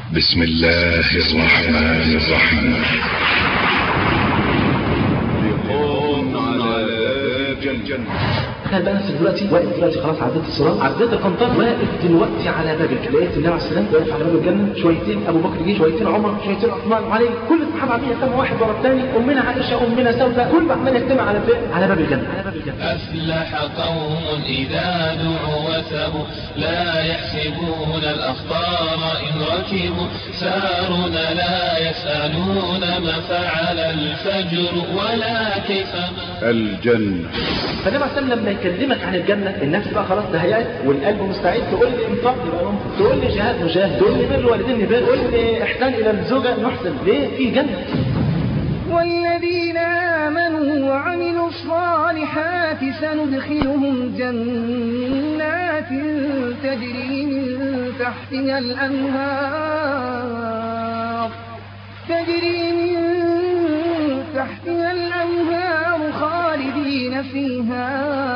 بسم الله الرحمن الرحيم لقاء على باب الجنة تخيل بقى نفسك دلوقتي واقف دلوقتي خلاص عديت الصراط عديت القنطرة واقف دلوقتي على باب الجنة لقيت النبي عليه السلام واقف على باب الجنة شويتين ابو بكر جه شويتين عمر شويتين عثمان وعلي كل الصحابة عمالين يجتمعوا واحد ورا الثاني امنا عائشة امنا سوداء كل عمال يجتمع على فين على باب الجنة على باب الجنة أفلح قوم إذا دعوا وثبوا لا يحسبون الأخطار إن ركبوا سارنا لا يسألون ما فعل الفجر ولا كيف ما الجنة فالنبي عليه السلام لما يكلمك عن الجنة النفس بقى خلاص تهيأت والقلب مستعد تقول لي انفاق يبقى ننفق تقول لي جهاد نجاهد تقول لي بر الوالدين نبر تقول لي احسان الى الزوجة نحسن ليه في جنة والذين آمنوا وعملوا الصالحات سندخلهم جنات تجري من تحتها الأنهار تجري من تحتها الأنهار خالدين فيها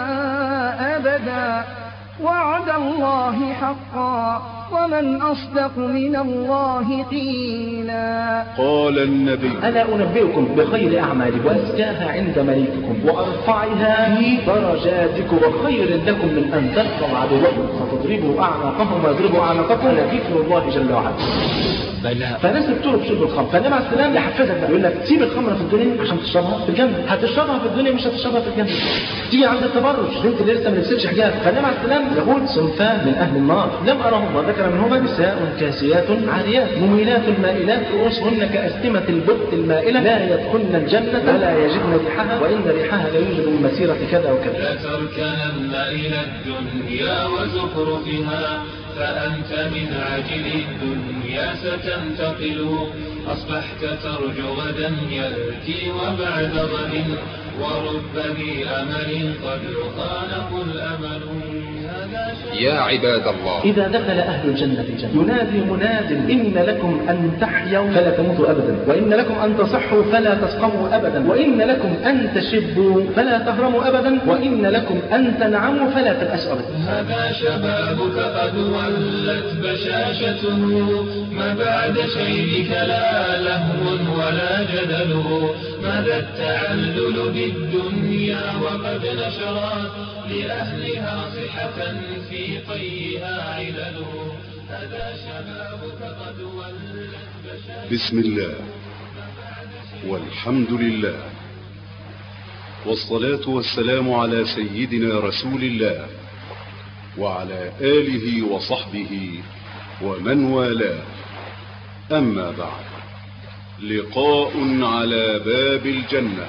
أبدا وعد الله حقا ومن أصدق من الله قيلا قال النبي ألا أنبئكم بخير أعمالكم وأزكاها عند مليككم وأرفعها في درجاتكم وخير لكم من أن تلقوا عدوكم فتضربوا أعناقهم ويضربوا أعناقكم ذكر الله جل وعلا بلى فناس بتطلب شرب الخمر فالنبي عليه السلام يحفزك بقى يقول لك سيب الخمر في الدنيا عشان تشربها في الجنه هتشربها في الدنيا مش هتشربها في الجنه تيجي عند التبرج بنت اللي لسه ما لبستش حجاب فالنبي عليه السلام يقول صنفان من اهل النار لم ارهم وذكر منهما نساء كاسيات عاريات مميلات مائلات رؤوسهن كاسنمه البط المائله لا يدخلن الجنه ولا يجدن ريحها وان ريحها لا يوجد من مسيره كذا وكذا لتركنن إلى الدنيا وزخرفها فأنت من عجل الدنيا ستنتقل أصبحت ترجو غدا يأتي وبعد غد ورب ذي أمل قد خانه الأمل هذا يا عباد الله إذا دخل أهل الجنة الجنة ينادي مناد إن لكم أن تحيوا فلا تموتوا أبدا وإن لكم أن تصحوا فلا تسقموا أبدا وإن لكم أن تشبوا فلا تهرموا أبدا وإن لكم أن تنعموا فلا تبأسوا أبدا هذا شبابك قد ولت بشاشته ما بعد شيبك لا لهو ولا جدل ماذا التعلل بالدنيا وقد نشرت لأهلها صحة في طيها علل هذا شبابك قد ولت بشاشته بسم الله والحمد لله والصلاة والسلام على سيدنا رسول الله وعلى آله وصحبه ومن والاه أما بعد لقاء على باب الجنة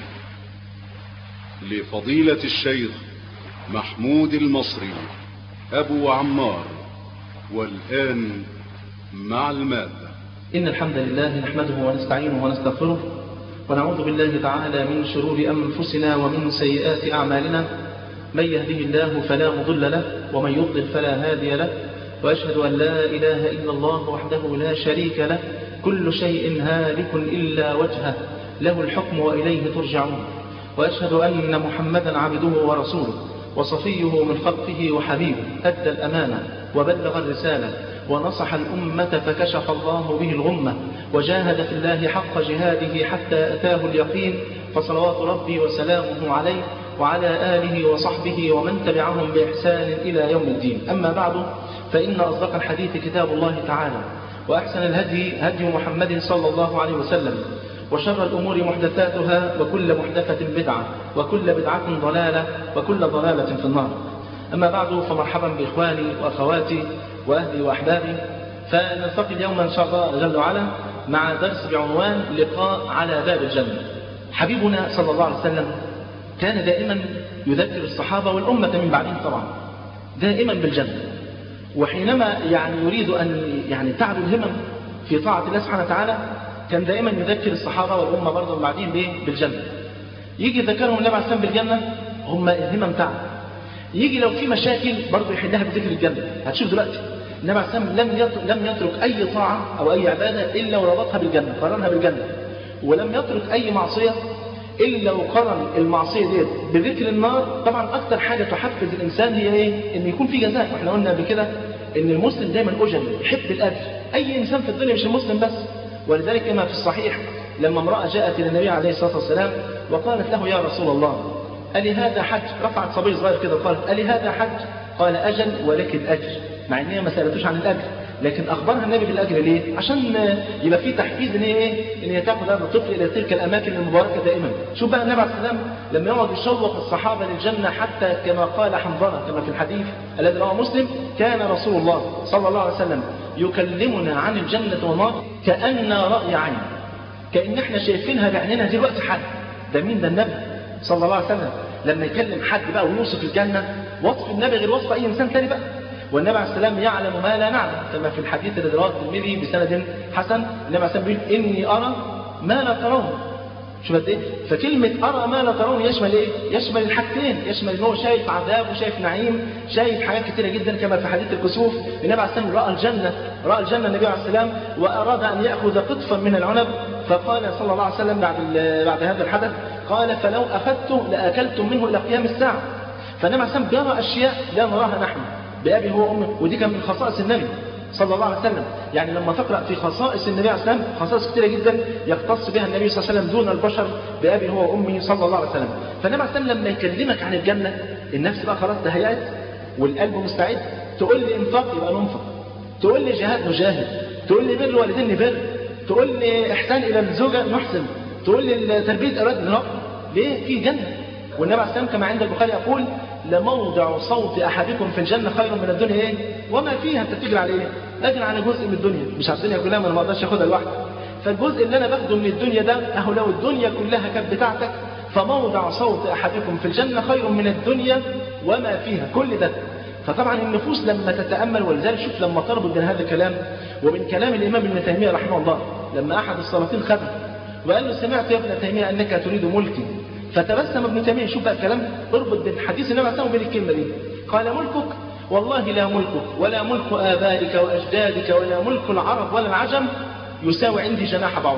لفضيلة الشيخ محمود المصري أبو عمار والآن مع المادة إن الحمد لله نحمده ونستعينه ونستغفره ونعوذ بالله تعالى من شرور أنفسنا ومن سيئات أعمالنا من يهده الله فلا مضل له ومن يضلل فلا هادي له وأشهد أن لا إله إلا الله وحده لا شريك له كل شيء هالك إلا وجهه له الحكم وإليه ترجعون وأشهد أن محمدا عبده ورسوله وصفيه من خلقه وحبيبه أدى الأمانة وبلغ الرسالة ونصح الأمة فكشف الله به الغمة وجاهد في الله حق جهاده حتى أتاه اليقين فصلوات ربي وسلامه عليه وعلى آله وصحبه ومن تبعهم بإحسان إلى يوم الدين أما بعد فإن أصدق الحديث كتاب الله تعالى وأحسن الهدي هدي محمد صلى الله عليه وسلم وشر الأمور محدثاتها وكل محدثة بدعة وكل بدعة ضلالة وكل ضلالة في النار أما بعد فمرحبا بإخواني وأخواتي وأهلي وأحبابي فنلتقي اليوم إن شاء الله جل وعلا مع درس بعنوان لقاء على باب الجنة حبيبنا صلى الله عليه وسلم كان دائما يذكر الصحابة والأمة من بعدهم طبعا دائما بالجنة وحينما يعني يريد أن يعني تعلو الهمم في طاعة الله سبحانه وتعالى كان دائما يذكر الصحابة والأمة برضه بعدين بإيه؟ بالجنة يجي يذكرهم النبي عليه السلام بالجنة هم الهمم تعب يجي لو في مشاكل برضه يحلها بذكر الجنة هتشوف دلوقتي النبي عليه السلام لم يترك, لم يترك أي طاعة أو أي عبادة إلا وربطها بالجنة قرنها بالجنة ولم يترك أي معصية إلا وقرن المعصية ديت بذكر النار طبعا أكتر حاجة تحفز الإنسان هي إيه؟ إن يكون في جزاء وإحنا قلنا قبل كده ان المسلم دايما اجل يحب الاجر اي انسان في الدنيا مش المسلم بس ولذلك كما في الصحيح لما امراه جاءت الى النبي عليه الصلاه والسلام وقالت له يا رسول الله ألي هذا حج رفعت صبي صغير كده وقالت ألي هذا حج قال أجل ولك الأجر مع ان هي ما سالتوش عن الاجر لكن اخبرها النبي بالاجر ليه؟ عشان يبقى في تحفيز ان هي ايه؟ ان هي تاخذ هذا الطفل الى تلك الاماكن المباركه دائما. شوف بقى النبي عليه السلام لما يقعد يشوق الصحابه للجنه حتى كما قال حنظله كما في الحديث الذي رواه مسلم كان رسول الله صلى الله عليه وسلم يكلمنا عن الجنه والنار كان راي عين. كان احنا شايفينها بعيننا دلوقتي حد. ده مين ده النبي صلى الله عليه وسلم لما يكلم حد بقى ويوصف الجنه وصف النبي غير وصف اي انسان ثاني بقى. والنبي عليه السلام يعلم ما لا نعلم كما في الحديث الذي رواه الترمذي بسند حسن النبي عليه السلام بيقول اني ارى ما لا ترون شوف قد ايه فكلمه ارى ما لا ترون يشمل ايه يشمل الحاجتين يشمل ان هو شايف عذاب وشايف نعيم شايف حاجات كثيره جدا كما في حديث الكسوف النبي عليه السلام راى الجنه راى الجنه النبي عليه السلام واراد ان ياخذ قطفا من العنب فقال صلى الله عليه وسلم بعد بعد هذا الحدث قال فلو اخذته لاكلتم منه الى قيام الساعه فالنبي عليه السلام جرى اشياء لا نراها نحن بأبي هو وأمه ودي كان من خصائص النبي صلى الله عليه وسلم يعني لما تقرأ في خصائص النبي عليه السلام خصائص كثيرة جدا يختص بها النبي صلى الله عليه وسلم دون البشر بأبي هو وأمه صلى الله عليه وسلم فالنبي عليه السلام لما يكلمك عن الجنة النفس بقى خلاص تهيأت والقلب مستعد تقول لي انفاق يبقى ننفق تقول لي جهاد نجاهد تقول لي بر والدين نبر تقول لي احسان الى الزوجه نحسن تقول لي تربيه اولاد نربي ليه في جنه والنبي عليه السلام كما عند البخاري يقول لموضع صوت احدكم في الجنه خير من الدنيا ايه؟ وما فيها انت بتجري على ايه؟ اجري على جزء من الدنيا مش على الدنيا كلها ما انا ما اقدرش اخدها لوحدي. فالجزء اللي انا باخده من الدنيا ده اهو لو الدنيا كلها كانت بتاعتك فموضع صوت احدكم في الجنه خير من الدنيا وما فيها كل ده فطبعا النفوس لما تتامل ولذلك شوف لما تربط بين هذا الكلام وبين كلام الامام ابن تيميه رحمه الله لما احد السلاطين خده وقال له سمعت يا ابن تيميه انك تريد ملكي فتبسم ابن تيميه شوف بقى الكلام اربط بين حديث النبي عليه وبين الكلمه دي قال ملكك والله لا ملكك ولا ملك ابائك واجدادك ولا ملك العرب ولا العجم يساوي عندي جناح بعوض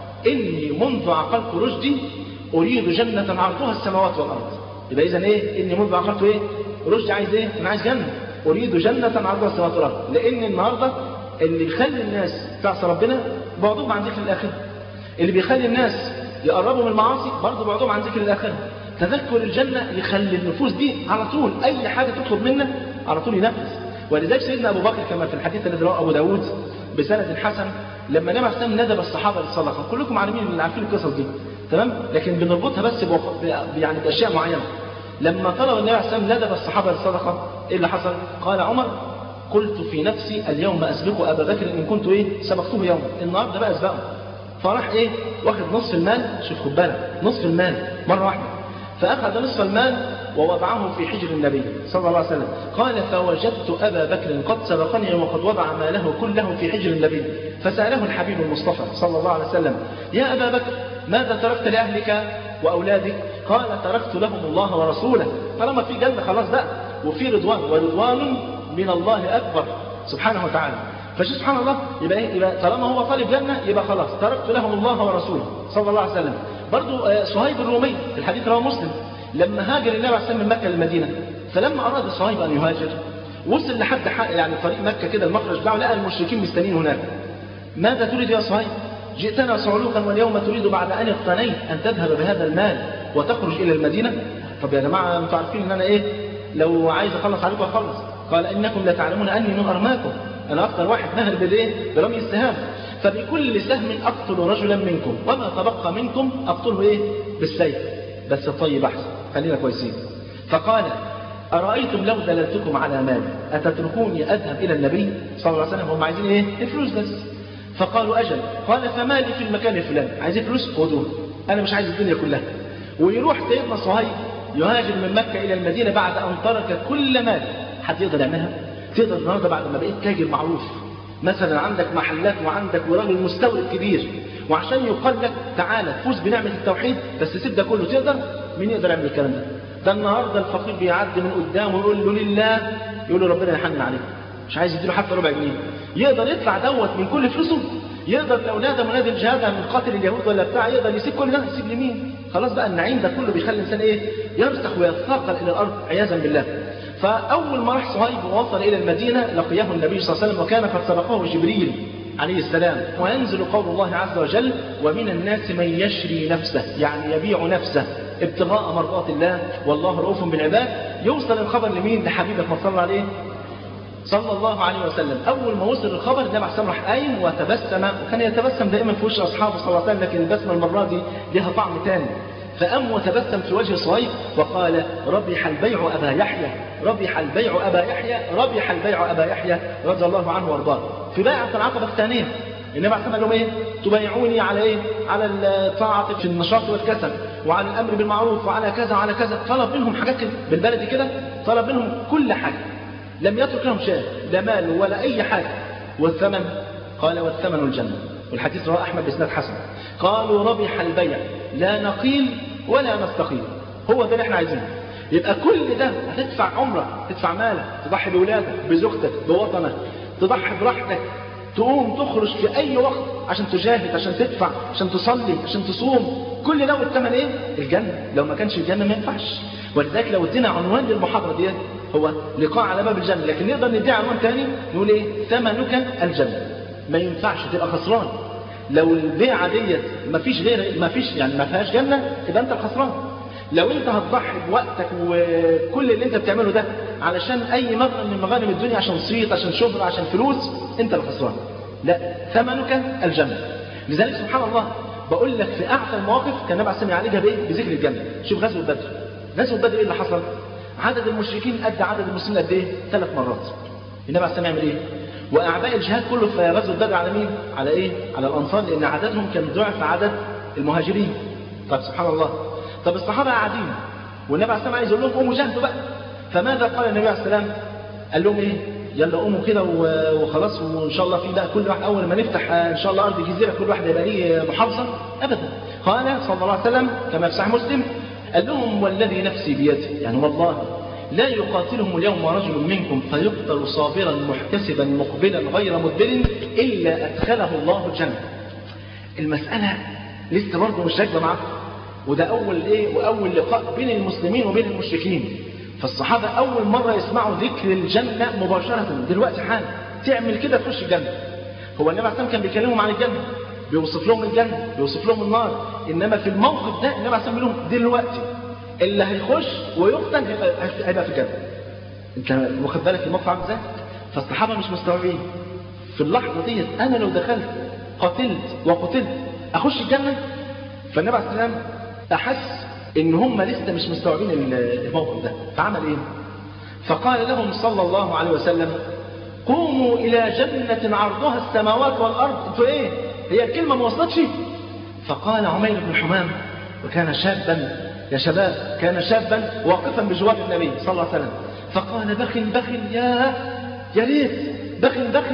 اني منذ عقلت رشدي اريد جنه عرضها السماوات والارض يبقى اذا ايه اني منذ عقلت ايه رشدي عايز ايه انا عايز جنه اريد جنه عرضها السماوات والارض لان النهارده اللي يخلي الناس تعصي ربنا بعضهم عن ذكر الاخره اللي بيخلي الناس يقربوا من المعاصي برضه بعضهم عن ذكر الآخرة تذكر الجنة يخلي النفوس دي على طول أي حاجة تطلب منك على طول ينفذ ولذلك سيدنا أبو بكر كما في الحديث الذي رواه أبو داود بسند حسن لما النبي عليه السلام ندب الصحابة للصدقة كلكم عارفين اللي عارفين القصص دي تمام لكن بنربطها بس بوق... يعني بأشياء معينة لما طلب النبي عليه السلام ندب الصحابة للصدقة إيه اللي حصل؟ قال عمر قلت في نفسي اليوم أسبق أبا بكر إن كنت إيه سبقته يوما النهارده بقى أسبقه فراح ايه واخد نصف المال شوف خد بالك نصف المال مره واحده فاخذ نصف المال ووضعه في حجر النبي صلى الله عليه وسلم قال فوجدت ابا بكر قد سبقني وقد وضع ماله كله في حجر النبي فساله الحبيب المصطفى صلى الله عليه وسلم يا ابا بكر ماذا تركت لاهلك واولادك قال تركت لهم الله ورسوله طالما في جنه خلاص بقى وفي رضوان ورضوان من الله اكبر سبحانه وتعالى فشوف سبحان الله يبقى ايه يبقى طالما هو طالب جنه يبقى خلاص تركت لهم الله ورسوله صلى الله عليه وسلم برضو صهيب الرومي في الحديث رواه مسلم لما هاجر النبي عليه السلام من مكه للمدينه فلما اراد صهيب ان يهاجر وصل لحد حق يعني طريق مكه كده المخرج بتاعه لقى المشركين مستنيين هناك ماذا تريد يا صهيب؟ جئتنا صعلوكا واليوم تريد بعد ان اقتنيت ان تذهب بهذا المال وتخرج الى المدينه طب يا جماعه انتوا عارفين ان انا ايه لو عايز اخلص عليكم اخلص قال انكم لا تعلمون اني من ارماكم انا اكثر واحد نهر بالايه برمي السهام فبكل سهم اقتل رجلا منكم وما تبقى منكم اقتله ايه بالسيف بس الطيب احسن خلينا كويسين فقال ارايتم لو دللتكم على مال اتتركوني اذهب الى النبي صلى الله عليه وسلم هم عايزين ايه الفلوس بس فقالوا اجل قال فما لي في المكان الفلاني عايزين فلوس خدوه انا مش عايز الدنيا كلها ويروح سيدنا صهيب يهاجر من مكه الى المدينه بعد ان ترك كل مال حد يقدر يعملها تقدر النهارده بعد ما بقيت تاجر معروف مثلا عندك محلات وعندك وراجل مستورد كبير وعشان يقال لك تعالى فوز بنعمه التوحيد بس سيب ده كله تقدر مين يقدر يعمل الكلام ده؟ ده النهارده الفقير بيعدي من قدامه ويقول له لله يقول له ربنا يحنن عليك مش عايز يديله حتى ربع جنيه يقدر يدفع دوت من كل فلوسه يقدر لو نادى منادي الجهاد من قاتل اليهود ولا بتاع يقدر يسيب كل ده يسيب لمين؟ خلاص بقى النعيم ده كله بيخلي الانسان ايه؟ يرسخ ويتثاقل الى الارض عياذا بالله. فأول ما راح صهيب ووصل إلى المدينة لقيه النبي صلى الله عليه وسلم وكان قد سبقه جبريل عليه السلام وينزل قول الله عز وجل ومن الناس من يشري نفسه يعني يبيع نفسه ابتغاء مرضات الله والله رؤوف بالعباد يوصل الخبر لمين لحبيبك ما صلى عليه صلى الله عليه وسلم اول ما وصل الخبر النبي عليه الصلاه راح قايم وتبسم وكان يتبسم دائما في وش اصحابه صلى الله عليه وسلم لكن البسمه المره دي لها طعم ثاني فقام وتبسم في وجه صهيب وقال ربح البيع ابا يحيى ربح البيع ابا يحيى ربح البيع ابا يحيى رضي الله عنه وارضاه في بيعه العقبه الثانيه النبي عليه الصلاه والسلام قال لهم ايه؟ تبايعوني على ايه؟ على الطاعه في النشاط والكسل وعلى الامر بالمعروف وعلى كذا وعلى كذا طلب منهم حاجات كده بالبلدي كده طلب منهم كل حاجه لم يترك لهم شيء لا مال ولا اي حاجه والثمن قال والثمن الجنه والحديث رواه احمد باسناد حسن قالوا ربح البيع لا نقيل ولا نستقيل هو ده اللي احنا عايزينه يبقى كل ده هتدفع عمرك تدفع مالك تضحي بولادك بزوجتك بوطنك تضحي براحتك تقوم تخرج في اي وقت عشان تجاهد عشان تدفع عشان تصلي عشان تصوم كل ده والثمن ايه الجنه لو ما كانش الجنه ما ينفعش ولذلك لو ادينا عنوان للمحاضره دي هو لقاء على باب الجنه لكن نقدر نديها عنوان ثاني نقول ايه ثمنك الجنه ما ينفعش تبقى خسران لو البيعه ديت ما فيش غير ما فيش يعني ما فيهاش جنه تبقى انت الخسران لو انت هتضحي بوقتك وكل اللي انت بتعمله ده علشان اي مغنم من مغانم الدنيا عشان صيت عشان شهرة عشان فلوس انت الخسران لا ثمنك الجنة لذلك سبحان الله بقول لك في اعلى المواقف كان النبي عليه الصلاه يعالجها بايه بذكر الجنة شوف غزوه بدر غزوه بدر ايه اللي حصل عدد المشركين قد عدد المسلمين قد ايه ثلاث مرات النبي عليه الصلاه يعمل ايه واعباء الجهاد كله في غزوه بدر على مين على ايه على الانصار لان عددهم كان ضعف عدد المهاجرين طب سبحان الله طب الصحابة قاعدين والنبي عليه السلام عايز يقول لهم قوموا جاهدوا بقى فماذا قال النبي عليه السلام قال لهم ايه يلا قوموا كده وخلاص وان شاء الله في بقى كل واحد اول ما نفتح ان شاء الله ارض الجزيره كل واحد يبقى ليه محافظه ابدا قال صلى الله عليه وسلم كما في صحيح مسلم قال لهم والذي نفسي بيده يعني والله لا يقاتلهم اليوم رجل منكم فيقتل صابرا محتسبا مقبلا غير مدبر الا ادخله الله الجنه المساله لسه برضه مش راكبه معاكم وده أول إيه وأول لقاء بين المسلمين وبين المشركين فالصحابة أول مرة يسمعوا ذكر الجنة مباشرة دلوقتي حالا تعمل كده تخش الجنة هو النبي عليه كان بيكلمهم عن الجنة بيوصف لهم الجنة بيوصف لهم النار إنما في الموقف ده النبي عليه بيقول لهم دلوقتي اللي هيخش ويقتل هيبقى في الجنة أنت واخد بالك الموقف عامل ازاي؟ فالصحابة مش مستوعبين في اللحظة ديت أنا لو دخلت قتلت وقتلت أخش الجنة فالنبي عليه السلام أحس إن هم لسه مش مستوعبين الموقف ده فعمل إيه؟ فقال لهم صلى الله عليه وسلم قوموا إلى جنة عرضها السماوات والأرض انتوا إيه؟ هي الكلمة ما وصلتش فقال عمير بن حمام وكان شابا يا شباب كان شابا واقفا بجوار النبي صلى الله عليه وسلم فقال بخ بخ يا يا ريت بخ بخ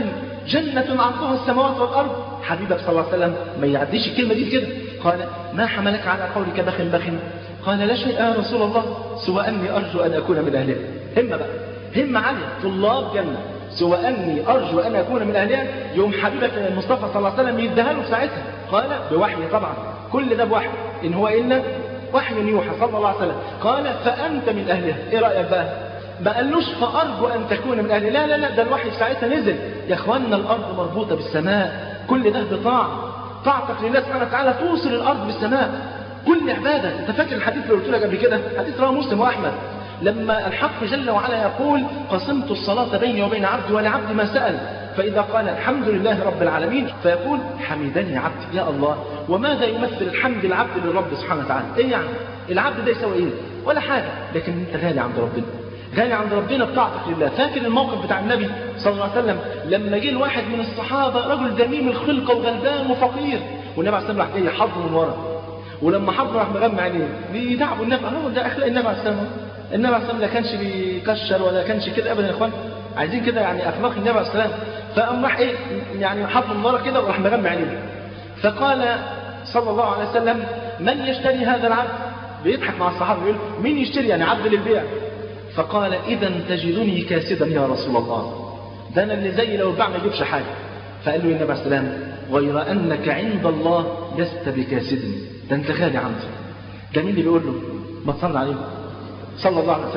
جنة عرضها السماوات والأرض حبيبك صلى الله عليه وسلم ما يعديش الكلمة دي كده قال ما حملك على قولك بخ بخ قال لا شيء يا رسول الله سوى أني أرجو أن أكون من أهلها همة بقى همة عالية طلاب جنة سوى أني أرجو أن أكون من أهلها يوم حبيبك المصطفى صلى الله عليه وسلم يديها له في ساعتها قال بوحي طبعا كل ده بوحي إن هو إلا وحي يوحى صلى الله عليه وسلم قال فأنت من أهلها إيه رأيك بقى ما قالوش فأرجو أن تكون من أهلها لا لا لا ده الوحي في ساعتها نزل يا إخواننا الأرض مربوطة بالسماء كل ده بطاعة طاعتك لله سبحانه وتعالى توصل الأرض بالسماء كل عبادة أنت فاكر الحديث اللي قلت لك قبل كده حديث رواه مسلم وأحمد لما الحق جل وعلا يقول قسمت الصلاة بيني وبين عبدي ولعبدي ما سأل فإذا قال الحمد لله رب العالمين فيقول حمدني عبدي يا الله وماذا يمثل الحمد العبد للرب سبحانه وتعالى إيه يعني العبد ده يسوي إيه ولا حاجة لكن أنت غالي عند ربنا غالي عند ربنا بطاعتك لله فاكر الموقف بتاع النبي صلى الله عليه وسلم لما جه الواحد من الصحابة رجل دميم الخلقة وغلبان وفقير والنبي عليه الصلاة والسلام راح جاي حضنه من ورا ولما حضنه راح مغمى عينيه بيدعبوا النبي هو ده اخلاق النبي عليه الصلاه والسلام النبي عليه الصلاه والسلام لا كانش بيكشر ولا كانش كده ابدا يا اخوان عايزين كده يعني اخلاق النبي عليه الصلاه والسلام فقام راح ايه يعني حضنه من ورا كده وراح مغمى عينيه فقال صلى الله عليه وسلم من يشتري هذا العبد بيضحك مع الصحابه يقول مين يشتري يعني عبد للبيع فقال اذا تجدني كاسدا يا رسول الله ده انا اللي زي لو الباع ما يجيبش حاجه فقال له النبي عليه السلام غير انك عند الله لست بكاسد ده انت غالي عندي ده مين اللي بيقول له ما تصلى عليه صلى الله عليه وسلم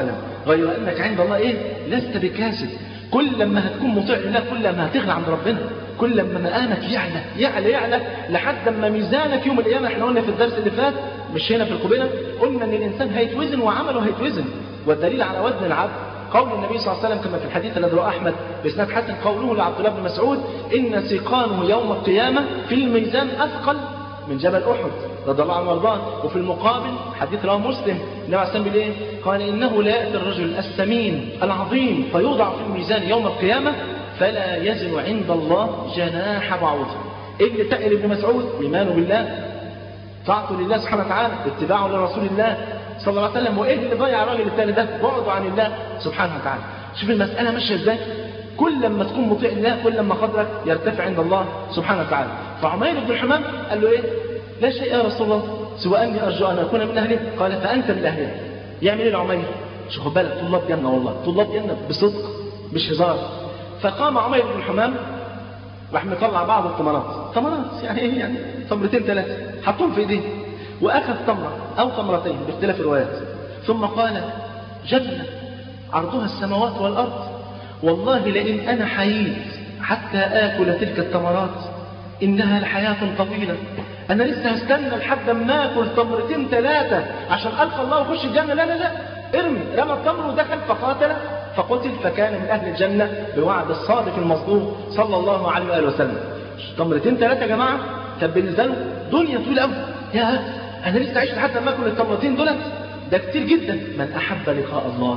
غير انك عند الله ايه لست بكاسد كل لما هتكون مطيع لله كل ما هتغلى عند ربنا كل لما مقامك يعلى يعلى يعلى لحد ما ميزانك يوم القيامه احنا قلنا في الدرس اللي فات مش هنا في القبيله قلنا ان الانسان هيتوزن وعمله هيتوزن والدليل على وزن العبد قول النبي صلى الله عليه وسلم كما في الحديث الذي رواه احمد باسناد حسن قوله لعبد الله بن مسعود ان سيقانه يوم القيامه في الميزان اثقل من جبل احد رضي الله عنه وارضاه وفي المقابل حديث رواه مسلم النبي عليه الصلاه والسلام قال انه لا ياتي الرجل السمين العظيم فيوضع في الميزان يوم القيامه فلا يزن عند الله جناح بعوضه ايه اللي تقل ابن مسعود ايمانه بالله طاعته لله سبحانه وتعالى اتباعه لرسول الله صلى الله عليه وسلم وايه اللي ضيع الراجل الثاني ده بعده عن الله سبحانه وتعالى شوف المساله ماشيه ازاي كل لما تكون مطيع لله كل لما قدرك يرتفع عند الله سبحانه وتعالى فعمير بن الحمام قال له ايه لا شيء يا رسول الله سوى اني ارجو ان اكون من اهله قال فانت من اهله يعمل ايه العمير شوف بالك طلاب جنه والله طلاب جنه بصدق مش هزار فقام عمير بن الحمام راح مطلع بعض الثمرات ثمرات يعني ايه يعني تمرتين ثلاثه حطهم في ايديه واخذ تمره او تمرتين باختلاف الروايات ثم قال جنه عرضها السماوات والارض والله لئن انا حييت حتى اكل تلك الثمرات انها لحياه طويله انا لسه هستنى لحد ما اكل تمرتين ثلاثه عشان القى الله واخش الجنه لا لا لا ارمي رمى التمر ودخل فقاتل فقتل فكان من اهل الجنه بوعد الصادق المصدوق صلى الله عليه واله وسلم تمرتين ثلاثه يا جماعه كان بالنسبه له دنيا طويله قوي يا انا لسه عايش لحد ما اكل التمرتين دولت ده كتير جدا من احب لقاء الله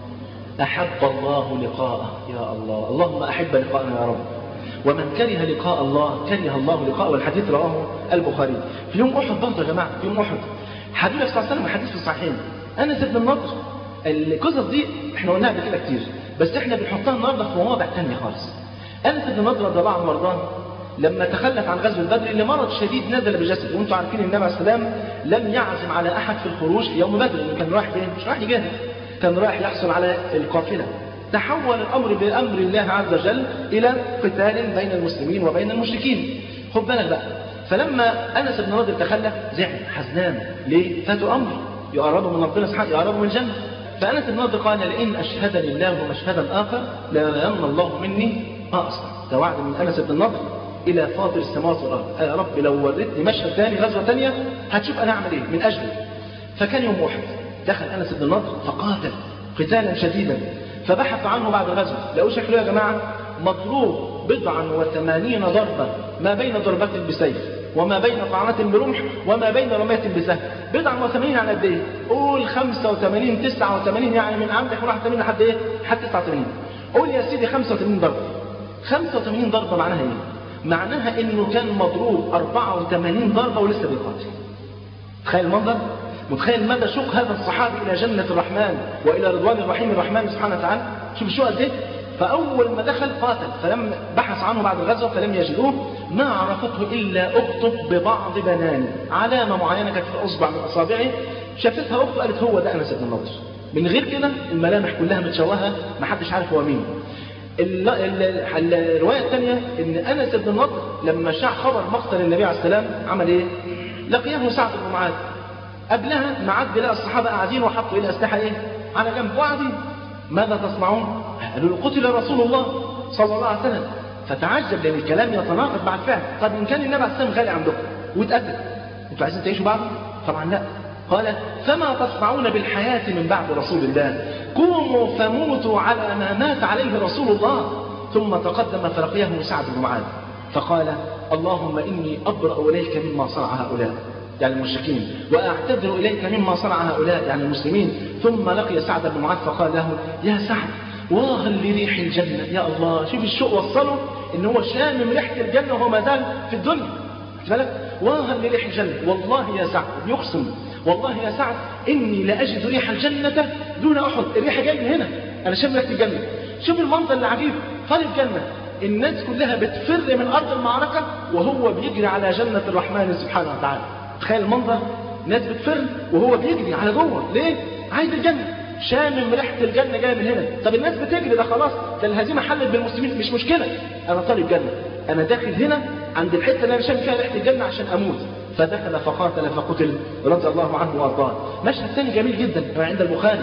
احب الله لقاءه يا الله اللهم احب لقاءنا يا رب ومن كره لقاء الله كره الله لقاءه والحديث رواه البخاري في يوم احد برضه يا جماعه في يوم احد حبيبي صلى الله عليه وسلم حديث في الصحيحين انس بن النضر القصص دي احنا قلناها قبل كده كتير بس احنا بنحطها النهارده في مواضع ثانيه خالص انس بن النضر رضي الله عنه وارضاه لما تخلف عن غزوه بدر لمرض شديد نزل بجسده وانتم عارفين النبي عليه السلام لم يعزم على احد في الخروج في يوم بدر لانه كان رايح فين؟ مش رايح يجاهد كان رايح يحصل على القافله تحول الامر بامر الله عز وجل الى قتال بين المسلمين وبين المشركين خد بالك بقى فلما انس بن نضر تخلف زعل حزنان ليه؟ فاتوا امر يقربوا من ربنا سبحانه يقربوا من الجنه فانس بن نضر قال لئن اشهدني الله مشهدا اخر لا يمن الله مني ما اصنع ده وعد من انس بن نضر الى فاطر السماوات والارض يا رب لو وريتني مشهد ثاني غزوه ثانيه هتشوف انا اعمل ايه من اجله فكان يوم واحد دخل انس بن نضر فقاتل قتالا شديدا فبحث عنه بعد الغزوه لقوا شكله يا جماعه مضروب بضعا وثمانين ضربه ما بين ضربات بسيف وما بين طعنة برمح وما بين رمية بسهم بضعا وثمانين على قد ايه؟ قول 85 89 يعني من عندك 81 لحد ايه؟ لحد 89 قول يا سيدي 85 ضربه 85 ضربه معناها ايه؟ معناها انه كان مضروب 84 ضربه ولسه بيقاتل تخيل المنظر متخيل مدى شوق هذا الصحابي الى جنه الرحمن والى رضوان الرحيم الرحمن سبحانه وتعالى شوف الشوق قد ايه فاول ما دخل قاتل فلم بحث عنه بعد الغزوه فلم يجدوه ما عرفته الا اخته ببعض بنانه علامه معينه كانت في اصبع من اصابعه شافتها اخته قالت هو ده انس بن النضر من غير كده الملامح كلها متشوهه ما حدش عارف هو مين الرواية الثانية ان انس بن النضر لما شاع خبر مقتل النبي عليه السلام عمل ايه؟ لقيه سعد بن معاذ قبلها معد لقى الصحابة قاعدين وحطوا الى اسلحة ايه؟ على جنب وقاعدين ماذا تصنعون؟ قالوا له قتل رسول الله صلى الله عليه وسلم فتعجب لان الكلام يتناقض مع الفعل طب ان كان النبي عليه السلام غالي عندكم واتقتل انتوا عايزين تعيشوا بعده؟ طبعا لا قال فما تصنعون بالحياة من بعد رسول الله قوموا فموتوا على ما مات عليه رسول الله ثم تقدم فلقيه سعد بن معاذ فقال اللهم إني أبرأ إليك مما صنع هؤلاء يعني المشركين وأعتذر إليك مما صنع هؤلاء يعني المسلمين ثم لقي سعد بن معاذ فقال له يا سعد واها لريح الجنة يا الله شوف الشوق وصله ان هو شامم ريحة الجنة وهو ما زال في الدنيا بالك واها لريح الجنة والله يا سعد يقسم والله يا سعد إني لأجد ريح الجنة دون أحد الريحة جاية من هنا أنا شايف ريحة الجنة شوف المنظر العجيب طالب جنة الناس كلها بتفر من أرض المعركة وهو بيجري على جنة الرحمن سبحانه وتعالى تخيل المنظر ناس بتفر وهو بيجري على جوه ليه؟ عايز الجنة شامم ريحة الجنة جاية من هنا طب الناس بتجري ده خلاص ده الهزيمة حلت بالمسلمين مش مشكلة أنا طالب جنة أنا داخل هنا عند الحتة اللي أنا شامم فيها ريحة الجنة عشان أموت فدخل فقاتل فقتل رضي الله عنه وارضاه مشهد ثاني جميل جدا عند البخاري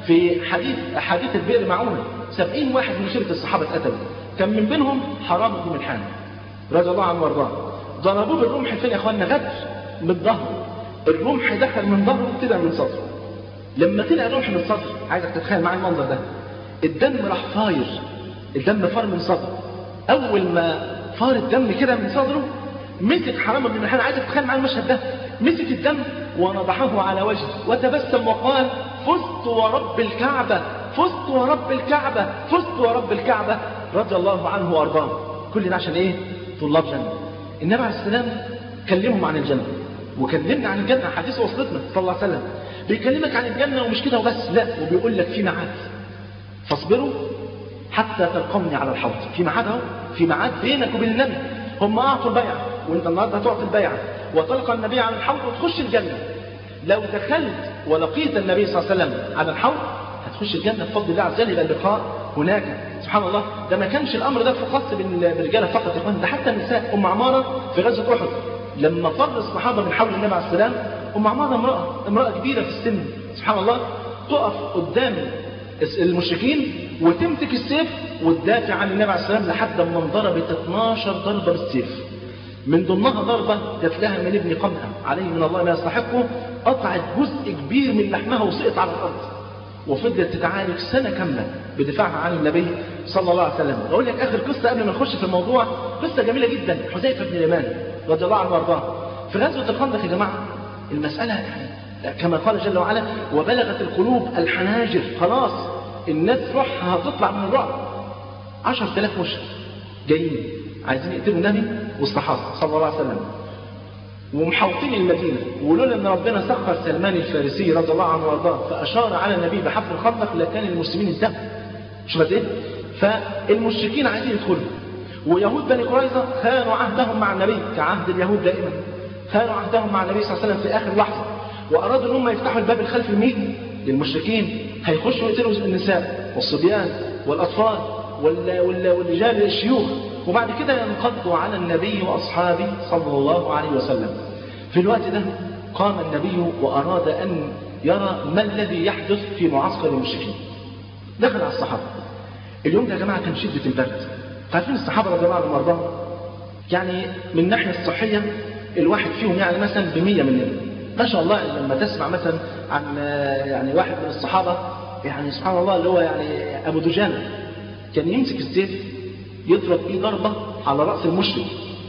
في حديث حديث البئر معونه 70 واحد من شركة الصحابة اتقتلوا كان من بينهم حرام بن ملحان رضي الله عنه وارضاه ضربوه بالرمح فين يا اخوانا غدر من الظهر الرمح دخل من ظهره طلع من صدره لما طلع الرمح من صدره عايزك تتخيل معايا المنظر ده الدم راح فاير الدم فار من صدره اول ما فار الدم كده من صدره مسك حرام بن ملحان عايزك تتخيل معايا المشهد ده مسك الدم ونضحه على وجهه وتبسم وقال فزت ورب الكعبة فزت ورب الكعبة فزت ورب الكعبة رضي الله عنه وارضاه كل ده عشان ايه طلاب جنة النبي عليه السلام كلمهم عن الجنة وكلمنا عن الجنة حديث وصلتنا صلى الله عليه وسلم بيكلمك عن الجنة ومش كده وبس لا وبيقول لك في ميعاد فاصبروا حتى تلقوني على الحوض في ميعاد اهو في ميعاد بينك وبين النبي هم اعطوا البيعة وانت النهارده هتعطي البيعة وتلقى النبي على الحوض وتخش الجنة لو دخلت ولقيت النبي صلى الله عليه وسلم على الحوض هتخش الجنة بفضل الله عز وجل يبقى اللقاء هناك سبحان الله ده ما كانش الامر ده خاص بالرجاله فقط يا اخوان ده حتى النساء ام عماره في غزوه احد لما فر الصحابه من حول النبي عليه السلام ام عماره امراه امراه كبيره في السن سبحان الله تقف قدام المشركين وتمسك السيف وتدافع عن النبي عليه السلام لحد ما انضربت 12 ضربه بالسيف من ضمنها ضربة جات لها من ابن قمها عليه من الله ما يستحقه قطعت جزء كبير من لحمها وسقط على الأرض وفضلت تتعالج سنة كاملة بدفاعها عن النبي صلى الله عليه وسلم أقول لك آخر قصة قبل ما نخش في الموضوع قصة جميلة جدا حذيفة بن اليمان رضي الله عنه وارضاه في غزوة الخندق يا جماعة المسألة يعني كما قال جل وعلا وبلغت القلوب الحناجر خلاص الناس روحها هتطلع من الرعب 10000 مشرك جايين عايزين يقتلوا النبي والصحابة صلى الله عليه وسلم ومحوطين المدينة ولولا ان ربنا سخر سلمان الفارسي رضي الله عنه وارضاه فاشار على النبي بحفر الخندق لكان المسلمين الدم شوف قد ايه فالمشركين عايزين يدخلوا ويهود بني قريظة خانوا عهدهم مع النبي كعهد اليهود دائما خانوا عهدهم مع النبي صلى الله عليه وسلم في اخر لحظة وارادوا ان هم يفتحوا الباب الخلفي لمين؟ للمشركين هيخشوا يقتلوا النساء والصبيان والاطفال والرجال الشيوخ وبعد كده ينقضوا على النبي وأصحابه صلى الله عليه وسلم في الوقت ده قام النبي وأراد أن يرى ما الذي يحدث في معسكر المشركين دخل على الصحابة اليوم ده يا جماعة كان شدة البرد عارفين الصحابة رضي الله عنهم وارضاهم يعني من الناحية الصحية الواحد فيهم يعني مثلا بمية مننا ما شاء الله لما تسمع مثلا عن يعني واحد من الصحابة يعني سبحان الله اللي هو يعني أبو دجانة كان يمسك السيف يضرب بيه ضربة على رأس المشرك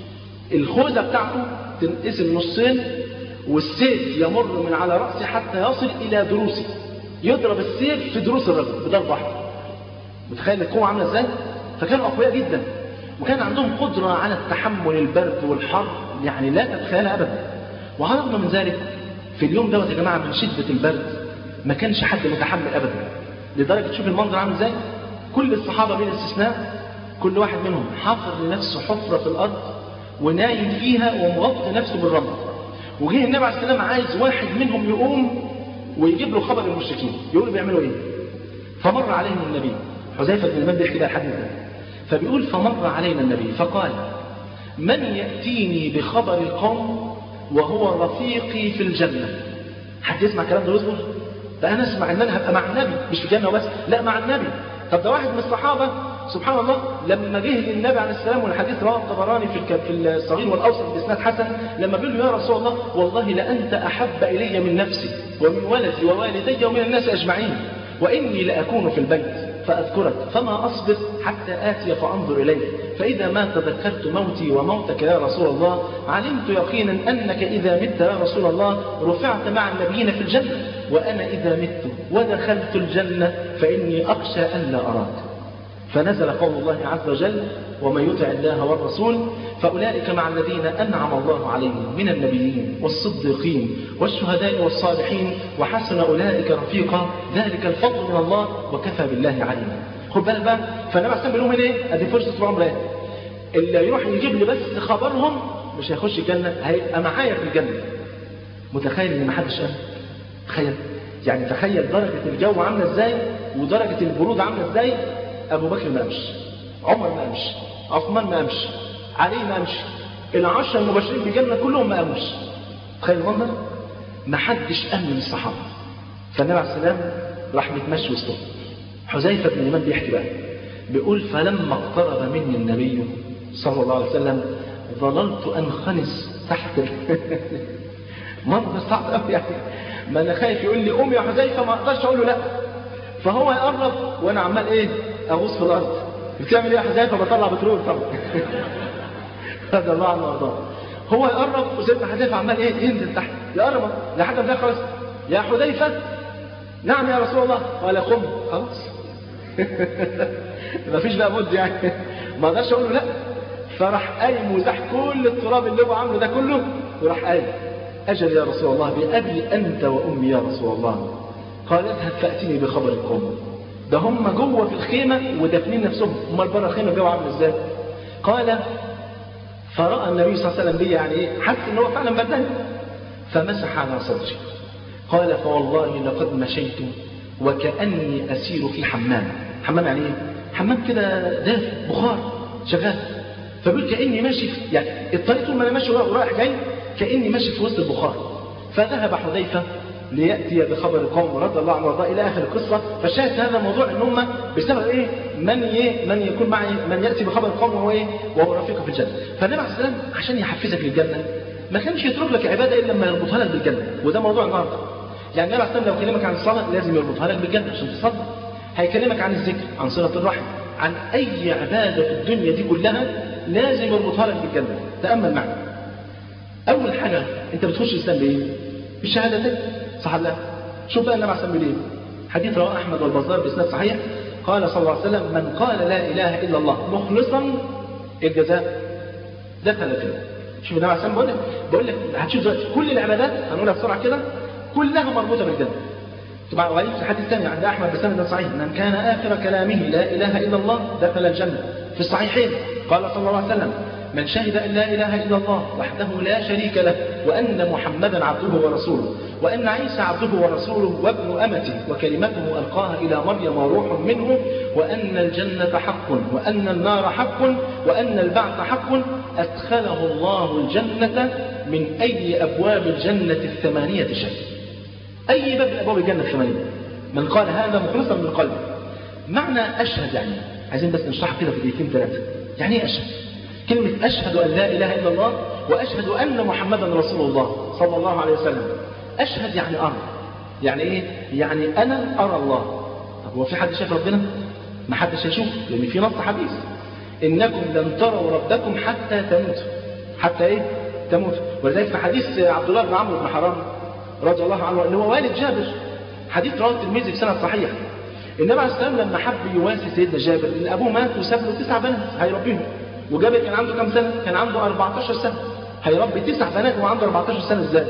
الخوذة بتاعته تنقسم نصين والسيف يمر من على رأسه حتى يصل إلى دروسه يضرب السيف في دروس الرجل بضربة واحدة متخيل القوة عاملة ازاي؟ فكانوا أقوياء جدا وكان عندهم قدرة على التحمل البرد والحر يعني لا تتخيلها أبدا وعرضنا من ذلك في اليوم دوت يا جماعة من شدة البرد ما كانش حد متحمل أبدا لدرجة تشوف المنظر عامل ازاي كل الصحابة بلا استثناء كل واحد منهم حفر لنفسه حفرة في الأرض ونايم فيها ومغطي نفسه بالرمل وجه النبي عليه السلام عايز واحد منهم يقوم ويجيب له خبر المشركين يقول بيعملوا ايه فمر عليهم النبي حذيفة بن اليمان بيحكي بقى الحديث ده فبيقول فمر علينا النبي فقال من يأتيني بخبر القوم وهو رفيقي في الجنة حد يسمع الكلام ده ويصبر ده انا اسمع ان انا هبقى مع النبي مش في الجنة وبس لا مع النبي طب ده واحد من الصحابة سبحان الله لما جه للنبي عليه السلام والحديث رواه الطبراني في في الصغير والاوسط باسناد حسن لما بيقول له يا رسول الله والله لانت احب الي من نفسي ومن ولدي ووالدي ومن الناس اجمعين واني لاكون في البيت فاذكرك فما اصبر حتى اتي فانظر اليك فاذا ما تذكرت موتي وموتك يا رسول الله علمت يقينا انك اذا مت يا رسول الله رفعت مع النبيين في الجنه وانا اذا مت ودخلت الجنه فاني اخشى ان لا اراك فنزل قول الله عز وجل ومن يطع الله والرسول فأولئك مع الذين أنعم الله عليهم من النبيين والصديقين والشهداء والصالحين وحسن أولئك رفيقا ذلك الفضل من الله وكفى بالله عليما خد بالك بقى فالنبي عليه السلام بيقول ايه؟ ادي فرصه العمر ايه؟ اللي يروح يجيب لي بس خبرهم مش هيخش الجنه هيبقى معايا في الجنه متخيل ان ما حدش قال تخيل يعني تخيل درجه الجو عامله ازاي ودرجه البرود عامله ازاي ابو بكر ما قامش عمر ما قامش عثمان ما قامش علي ما قامش العشرة المبشرين بالجنة كلهم ما قاموش تخيل المنظر ما حدش قام من الصحابة فالنبي عليه السلام راح متمشي وسطهم حذيفة بن اليمان بيحكي بقى بيقول فلما اقترب مني النبي صلى الله عليه وسلم ظللت انخنس تحت منظر صعب قوي يعني ما انا خايف يقول لي قوم يا حذيفه ما اقدرش اقول له لا فهو يقرب وانا عمال ايه اغوص في الارض بتعمل ايه يا حذيفه بطلع بترول طبعا رضي الله عنه وارضاه هو يقرب وسيدنا حذيفه عمال ايه ينزل تحت يقرب لحد ما خلاص يا حذيفه نعم يا رسول الله قال قم خلاص مفيش بقى مد يعني ما اقدرش اقول له لا فراح قايم وزح كل التراب اللي هو عامله ده كله وراح قايم اجل يا رسول الله بابي انت وامي يا رسول الله قال اذهب فاتني بخبر القوم ده هم جوه في الخيمه ودافنين نفسهم امال بره الخيمه الجو عامل ازاي قال فراى النبي صلى الله عليه وسلم بي يعني ايه حس ان هو فعلا بدل فمسح على صدري قال فوالله لقد مشيت وكاني اسير في حمام حمام يعني ايه حمام كده دافئ بخار شغال فبيقول كاني ماشي في يعني الطريق طول ما انا ماشي ورايح جاي كاني ماشي في وسط البخار فذهب حذيفه لياتي بخبر القوم رضي الله عنه وارضاه الى اخر القصه فشاهد هذا الموضوع ان هم بسبب ايه من يه من يكون معي من ياتي بخبر القوم وهو ايه وهو رفيقه في الجنه فالنبي عليه السلام عشان يحفزك للجنه ما كانش يترك لك عباده الا لما يربطها لك بالجنه وده موضوع النهارده يعني النبي عليه السلام لو كلمك عن الصلاه لازم يربطها لك بالجنه عشان تصلي هيكلمك عن الذكر عن صله الرحم عن اي عباده في الدنيا دي كلها لازم يربطها لك بالجنه تامل معي اول حاجه انت بتخش الاسلام بايه بالشهادتين صح لا شوف بقى النبي عليه الصلاه والسلام حديث رواه احمد والبزار باسناد صحيح قال صلى الله عليه وسلم من قال لا اله الا الله مخلصا الجزاء دخل الجنه شوف النبي عليه الصلاه والسلام بيقول لك بقول لك هتشوف دلوقتي كل العبادات هنقولها بسرعه كده كلها مربوطه بالجنه طبعا وعليه في الحديث الثاني عند احمد بسند صحيح من كان اخر كلامه لا اله الا الله دخل الجنه في الصحيحين قال صلى الله عليه وسلم من شهد ان لا اله الا الله وحده لا شريك له وان محمدا عبده ورسوله وان عيسى عبده ورسوله وابن امته وكلمته القاها الى مريم وروح منه وان الجنه حق وان النار حق وان البعث حق ادخله الله الجنه من اي ابواب الجنه الثمانيه شيء اي باب من ابواب الجنه الثمانيه من قال هذا مخلصا من قلبه معنى اشهد يعني عايزين بس نشرح كده في دقيقتين ثلاثه يعني ايه اشهد كلمة أشهد أن لا إله إلا الله وأشهد أن محمدا رسول الله صلى الله عليه وسلم أشهد يعني أرى يعني إيه؟ يعني أنا أرى الله طب هو في حد شاف ربنا؟ ما حدش هيشوف لأن في نص حديث إنكم لن تروا ربكم حتى تموتوا حتى إيه؟ تموتوا ولذلك في حديث عبد الله بن عمرو بن حرام رضي الله عنه اللي هو والد جابر حديث رواه الترمذي بسند صحيح النبي عليه السلام لما حب يواسي سيدنا جابر ان ابوه مات وساب له تسع بنات هيربيهم وجابر كان عنده كام سنه؟ كان عنده 14 سنه هيربي تسع بنات وهو عنده 14 سنه ازاي؟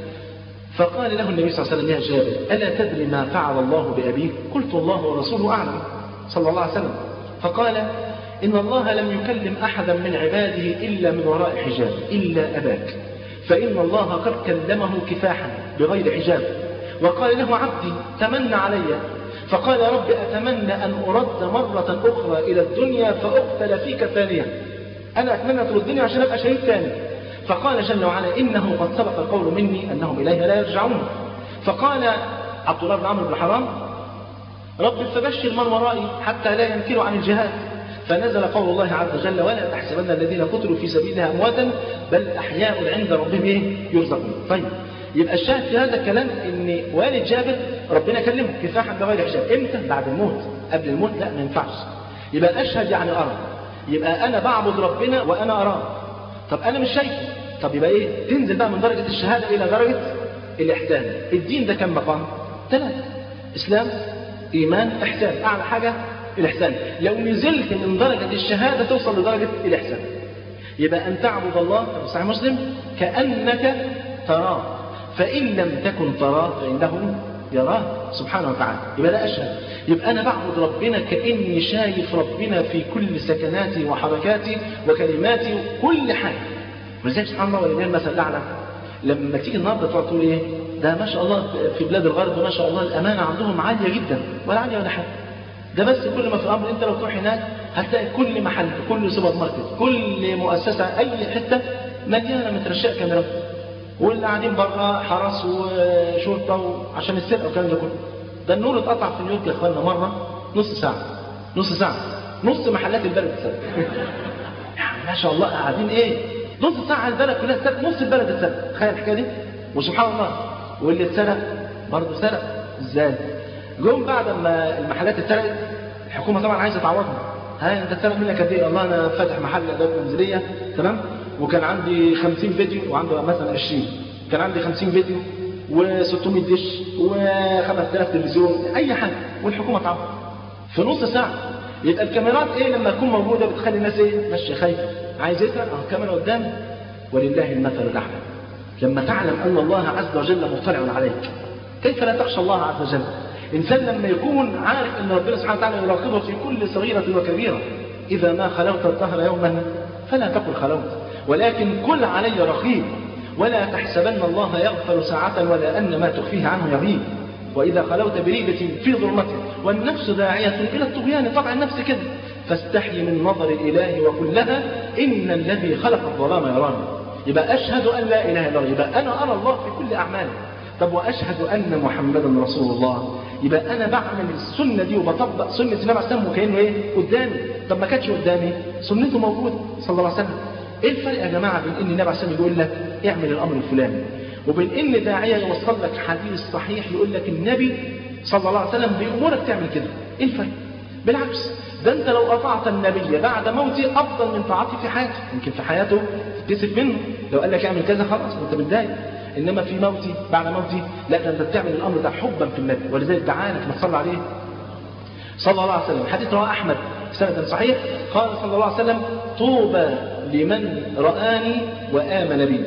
فقال له النبي صلى الله عليه وسلم يا جابر الا تدري ما فعل الله بابيك؟ قلت الله ورسوله اعلم صلى الله عليه وسلم فقال ان الله لم يكلم احدا من عباده الا من وراء حجاب الا اباك فان الله قد كلمه كفاحا بغير حجاب وقال له عبدي تمنى علي فقال يا رب أتمنى أن أرد مرة أخرى إلى الدنيا فأقتل فيك ثانية أنا أتمنى تردني عشان أبقى شهيد ثاني فقال جل وعلا إنه قد سبق القول مني أنهم إليها لا يرجعون فقال عبد الله بن عمرو بن حرام رب فبشر من ورائي حتى لا ينكروا عن الجهاد فنزل قول الله عز وجل ولا تحسبن الذين قتلوا في سبيلها أمواتا بل أحياء عند ربهم إيه؟ يرزقون طيب يبقى الشاهد في هذا الكلام ان والد جابر ربنا كلمه كفاحا بغير حجاب امتى بعد الموت قبل الموت لا ما ينفعش يبقى اشهد يعني ارى يبقى انا بعبد ربنا وانا اراه طب انا مش شايفه طب يبقى ايه تنزل بقى من درجه الشهاده الى درجه الاحسان الدين ده كم مقام ثلاثه اسلام ايمان احسان اعلى حاجه الاحسان لو نزلت من درجه الشهاده توصل لدرجه الاحسان يبقى ان تعبد الله في صحيح مسلم كانك تراه فإن لم تكن تراه فإنه يراه سبحانه وتعالى يبقى ده أشهد يبقى أنا بعبد ربنا كأني شايف ربنا في كل سكناتي وحركاتي وكلماتي وكل حاجة ولذلك سبحان الله ولله المثل الأعلى لما تيجي النهارده تقعد تقول إيه ده ما شاء الله في بلاد الغرب ما شاء الله الأمانة عندهم عالية جدا ولا عالية ولا حاجة ده بس كل ما في الأمر أنت لو تروح هناك هتلاقي كل محل كل سوبر ماركت كل مؤسسة أي حتة مليانة مترشقة كاميرات واللي قاعدين بره حرس وشرطه عشان السرقه والكلام ده كله ده النور اتقطع في نيويورك يا اخوانا مره نص ساعه نص ساعه نص محلات البلد اتسرق يعني ما شاء الله قاعدين ايه نص ساعه البلد كلها اتسرق نص البلد اتسرق تخيل الحكايه دي وسبحان الله واللي اتسرق برضه سرق ازاي جم بعد ما المحلات اتسرقت الحكومه طبعا عايزه تعوضهم ها انت اتسرق منك قد ايه والله انا فاتح محل ادوات منزليه تمام وكان عندي 50 فيديو وعنده مثلا 20 كان عندي 50 فيديو و600 دش و5000 تلفزيون اي حاجه والحكومه تعوض في نص ساعه يبقى الكاميرات ايه لما تكون موجوده بتخلي الناس ايه ماشيه خايفه عايز يسرق اه الكاميرا قدام ولله المثل الاعلى لما تعلم ان الله عز وجل مطلع عليك كيف لا تخشى الله عز وجل انسان لما يكون عارف ان ربنا سبحانه وتعالى يراقبه في كل صغيره وكبيره اذا ما خلوت الدهر يوما فلا تقل خلوت ولكن كل علي رقيب ولا تحسبن الله يغفل ساعة ولا أن ما تخفيه عنه يغيب وإذا خلوت بريبة في ظلمته والنفس داعية إلى الطغيان طبع النفس كده فاستحي من نظر الإله وقل لها إن الذي خلق الظلام يراني يبقى أشهد أن لا إله إلا الله يبقى أنا أرى الله في كل أعمالي طب وأشهد أن محمدا رسول الله يبقى أنا بعمل السنة دي وبطبق سنة النبي عليه الصلاة وكأنه إيه قدامي طب ما كانتش قدامي سنته موجودة صلى الله عليه وسلم ايه الفرق يا جماعه بين ان النبي عليه الصلاه يقول لك اعمل الامر الفلاني وبين ان داعيه يوصل لك حديث صحيح يقول لك النبي صلى الله عليه وسلم بيامرك تعمل كده ايه الفرق بالعكس ده انت لو اطعت النبي بعد موته افضل من طاعته في حياته يمكن في حياته تتكسف منه لو قال لك اعمل كذا خلاص انت متضايق انما في موتي بعد موتي لا ده انت بتعمل الامر ده حبا في النبي ولذلك دعانك ما تصلي عليه صلى الله عليه وسلم حديث رواه احمد سند صحيح قال صلى الله عليه وسلم طوبى لمن رآني وآمن بي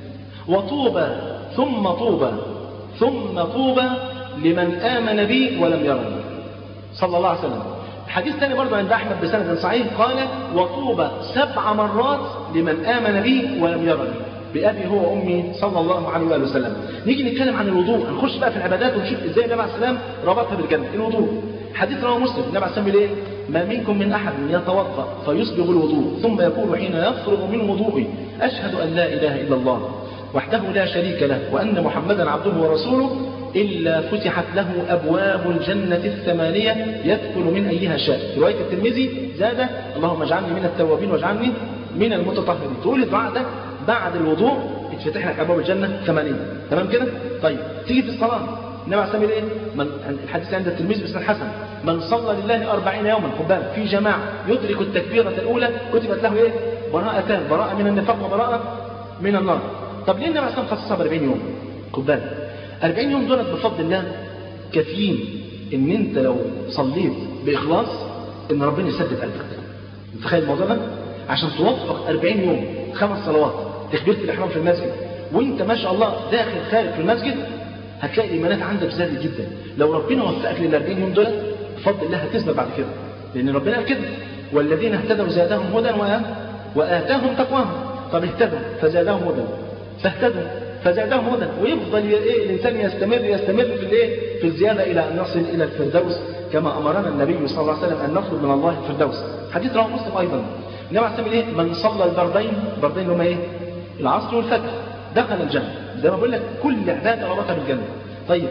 وطوبى ثم طوبى ثم طوبى لمن آمن بي ولم يرني صلى الله عليه وسلم حديث ثاني برضه عند أحمد بسند صحيح قال وطوبى سبع مرات لمن آمن بي ولم يرني بأبي هو وأمي صلى الله عليه وآله وسلم نيجي نتكلم عن الوضوء هنخش بقى في العبادات ونشوف ازاي النبي عليه السلام ربطها بالجنة الوضوء حديث رواه مسلم النبي عليه السلام بيقول ايه ما منكم من أحد يتوضأ فيسبغ الوضوء ثم يقول حين يفرغ من وضوئه أشهد أن لا إله إلا الله وحده لا شريك له وأن محمدا عبده ورسوله إلا فتحت له أبواب الجنة الثمانية يدخل من أيها شاء في رواية الترمذي زاد اللهم اجعلني من التوابين واجعلني من المتطهرين تقول الدعاء ده بعد الوضوء يتفتح لك أبواب الجنة ثمانية تمام كده؟ طيب تيجي في الصلاة النبي عليه الصلاه ايه؟ من الحديث عند الترمذي باسم الحسن من صلى لله أربعين يوما خد بالك في جماعة يدرك التكبيرة الأولى كتبت له إيه؟ براءتان براءة من النفاق وبراءة من النار طب ليه النبي عليه الصلاة خصصها ب 40 يوم؟ خد بالك 40 يوم دولت بفضل الله كافيين إن أنت لو صليت بإخلاص إن ربنا يسدد قلبك متخيل الموضوع ده؟ عشان توفق 40 يوم خمس صلوات تكبيرة الإحرام في المسجد وأنت ما شاء الله داخل خارج في المسجد هتلاقي الايمانات عندك زادت جدا لو ربنا وفقك لل 40 يوم دول بفضل الله هتثبت بعد كده لان ربنا قال كده والذين اهتدوا زادهم هدى واتاهم تقواهم طب اهتدوا فزادهم هدى فاهتدوا فزادهم هدى ويفضل ايه الانسان يستمر يستمر في الايه في الزياده الى ان نصل الى الفردوس كما امرنا النبي صلى الله عليه وسلم ان نطلب من الله الفردوس حديث رواه مسلم ايضا النبي عليه ايه من صلى البردين البردين هما ايه العصر والفجر دخل الجنه زي ما بقول لك كل عباده ربطها بالجنه طيب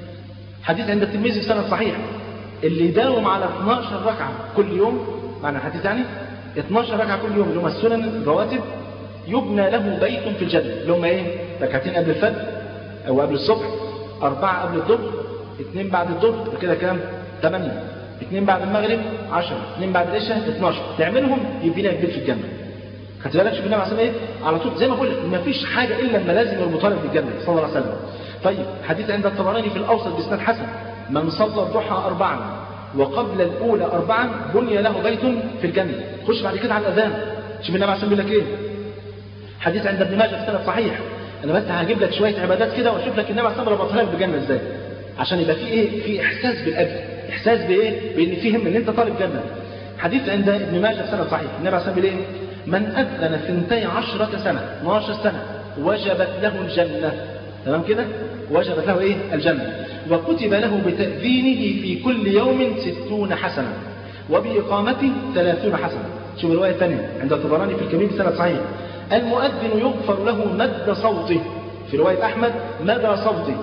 حديث عند الترمذي في سند صحيح اللي يداوم على 12 ركعه كل يوم معنى الحديث يعني 12 ركعه كل يوم اللي هم السنن الرواتب يبنى له بيت في الجنه اللي هم ايه ركعتين قبل الفجر او قبل الصبح اربعه قبل الظهر اثنين بعد الظهر كده كام 8 اثنين بعد المغرب 10 اثنين بعد العشاء 12 تعملهم يبني لك بيت في الجنه خدت بالك شوف النبي عليه ايه على طول زي ما بقول لك ما فيش حاجه الا لما لازم يربطها لك بالجنه صلى الله عليه وسلم طيب حديث عند الطبراني في الاوسط باسناد حسن من صلى الضحى اربعا وقبل الاولى اربعا بني له بيت في الجنه خش بعد كده على الاذان شوف النبي عليه بيقول لك ايه حديث عند ابن ماجه في سند صحيح انا بس هجيب لك شويه عبادات كده واشوف لك النبي عليه الصلاه ربطها لك بالجنه ازاي عشان يبقى في ايه في احساس بالاجر احساس بايه بان فيهم ان انت طالب جنه حديث عند ابن ماجه في سند صحيح النبي عليه بيقول ايه من أذن ثنتي عشرة سنة 12 سنة وجبت له الجنة تمام كده وجبت له إيه الجنة وكتب له بتأذينه في كل يوم ستون حسنة وبإقامته ثلاثون حسنة شوف الرواية الثانية عند الطبراني في الكبير سنة صحيح المؤذن يغفر له مد صوته في رواية أحمد مدى صوته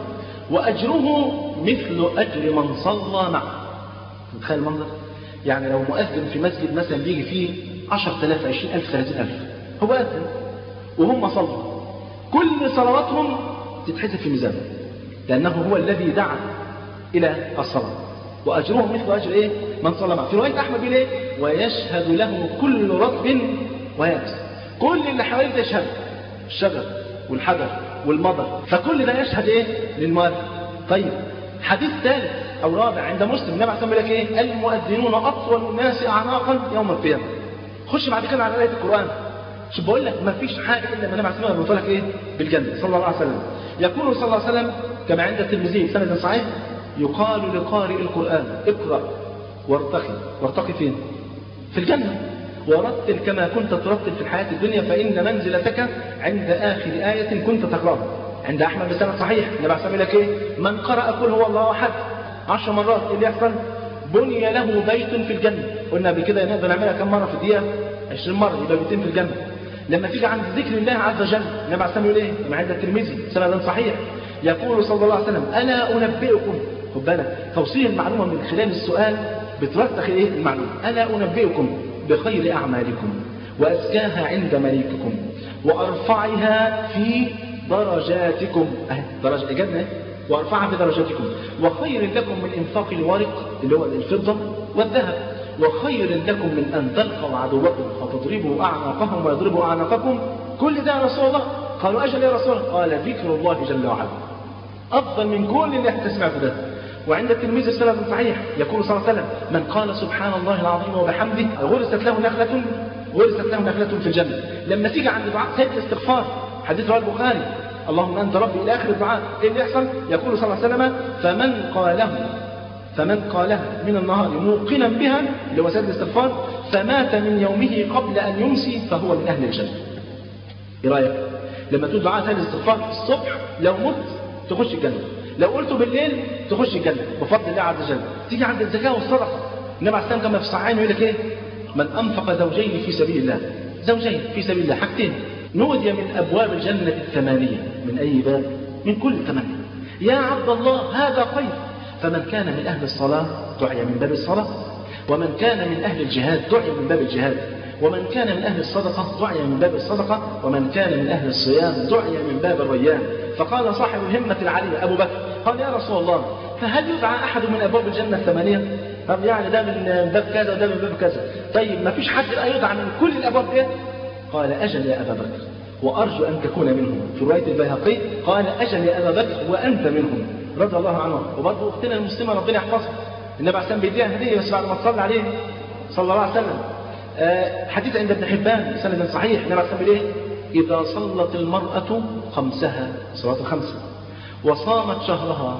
وأجره مثل أجر من صلى معه متخيل المنظر؟ يعني لو مؤذن في مسجد مثلا بيجي فيه 10000 20000 30000 هو أذن وهم صلوا كل صلواتهم تتحسب في ميزانه لأنه هو الذي دعا إلى الصلاة وأجره مثل أجر إيه؟ من صلى معه في رواية أحمد بن إيه؟ ويشهد له كل رطب ويابس كل اللي حواليه يشهد الشجر والحجر والمضر فكل ده يشهد إيه؟ للمؤذن طيب حديث ثالث أو رابع عند مسلم النبي عليه الصلاة لك إيه؟ المؤذنون أطول الناس أعناقا يوم القيامة خش بعد كده على آية القرآن شوف بقول لك ما فيش حاجة إلا ما النبي عليه الصلاة والسلام لك إيه؟ بالجنة صلى الله عليه وسلم يقول صلى الله عليه وسلم كما عند الترمذي سند صحيح يقال لقارئ القرآن اقرأ وارتقي وارتقي فين؟ في الجنة ورتل كما كنت ترتل في الحياة الدنيا فإن منزلتك عند آخر آية كنت تقرأها عند أحمد بسند صحيح النبي عليه الصلاة لك إيه؟ من قرأ قل هو الله أحد عشر مرات إيه اللي يحصل؟ بني له بيت في الجنة قلنا قبل كده نقدر نعملها كم مرة في الدقيقة؟ 20 مرة يبقى بيتين في الجنة لما تيجي عند ذكر الله عز وجل النبي عليه الصلاة يقول ايه؟ كما عند الترمذي سند صحيح يقول صلى الله عليه وسلم الا انبئكم خد بالك توصيل المعلومه من خلال السؤال بترسخ ايه المعلومه الا انبئكم بخير اعمالكم وازكاها عند مليككم وارفعها في درجاتكم اهي درجه اجابنا ايه وارفعها في درجاتكم وخير لكم من انفاق الورق اللي هو الفضه والذهب وخير لكم من أن تلقوا عدوكم فتضربوا أعناقهم ويضربوا أعناقكم كل ده يا رسول الله قالوا أجل يا رسول الله قال ذكر الله جل وعلا أفضل من كل اللي احنا سمعته ده وعند التلميذ السند صحيح يقول صلى الله عليه وسلم من قال سبحان الله العظيم وبحمده غرست له نخلة غرست له نخلة في الجنة لما تيجي عند دعاء سيد الاستغفار حديث رواه البخاري اللهم أنت ربي إلى آخر الدعاء إيه اللي يحصل؟ يقول صلى الله عليه وسلم فمن قاله فمن قالها من النهار موقنا بها اللي هو سيد الاستغفار فمات من يومه قبل أن يمسي فهو من أهل الجنة إيه رأيك؟ لما تقول دعاء سيد الاستغفار الصبح لو مت تخش الجنة لو قلته بالليل تخش الجنة بفضل الله عز وجل تيجي عند الزكاة والصدقة النبي عليه السلام كما في الصحيحين يقول لك إيه؟ من أنفق زوجين في سبيل الله زوجين في سبيل الله حاجتين نودي من أبواب الجنة الثمانية من أي باب؟ من كل ثمانية يا عبد الله هذا خير فمن كان من أهل الصلاة دعي من باب الصلاة ومن كان من أهل الجهاد دعي من باب الجهاد ومن كان من أهل الصدقة دعي من باب الصدقة ومن كان من أهل الصيام دعي من باب الريان فقال صاحب الهمة العالية أبو بكر قال يا رسول الله فهل يدعى أحد من أبواب الجنة الثمانية طب يعني ده من باب كذا وده من باب كذا طيب ما فيش حد لا يدعى من كل الأبواب دي قال أجل يا أبا بكر وأرجو أن تكون منهم في رواية البيهقي قال أجل يا أبا بكر وأنت منهم رضي الله عنه وبرضه اختنا المسلمه ربنا يحفظها النبي عليه السلام بيديها هديه بس بعد ما تصلي عليه صلى الله عليه وسلم آه حديث عند ابن حبان سند صحيح النبي عليه السلام ايه اذا صلت المراه خمسها صلاه الخمسه وصامت شهرها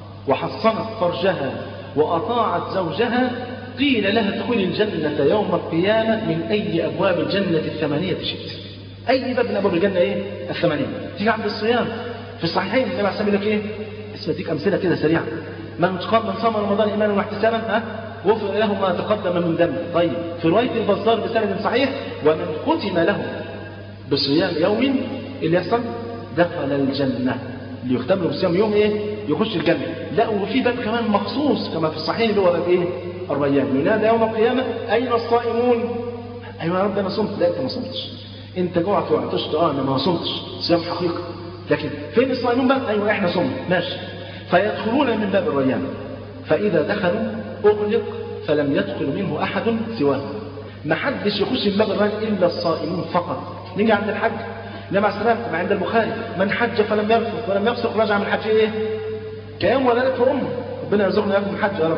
وحصنت فرجها واطاعت زوجها قيل لها ادخلي الجنه يوم القيامه من اي ابواب الجنه الثمانيه شئت اي باب من ابواب الجنه ايه الثمانيه تيجي عند الصيام في الصحيحين النبي عليه السلام يقول لك ايه اسمع اديك امثله كده سريعه من من صام رمضان ايمانا واحتسابا ها غفر له ما تقدم من ذنبه طيب في روايه البزار بسند صحيح ومن ختم له بصيام يوم اللي يحصل دخل الجنه اللي يختم له بصيام يوم ايه يخش الجنه لا وفي باب كمان مخصوص كما في الصحيح اللي هو باب ايه الريان ينادى يوم القيامه اين الصائمون ايوه يا رب انا صمت لا انت ما صمتش انت جوعت وعطشت اه انا ما صمتش صيام حقيقي لكن فين الصائمون بقى ايوه احنا صمنا ماشي فيدخلون من باب الريان فإذا دخلوا أغلق فلم يدخل منه أحد سواه ما حدش يخش من باب الريان إلا الصائمون فقط نيجي عند الحج النبي عليه السلام عند البخاري من حج فلم يرفث ولم يفسق رجع من الحج ايه؟ كيوم ولدته امه ربنا يرزقنا اياكم الحج يا رب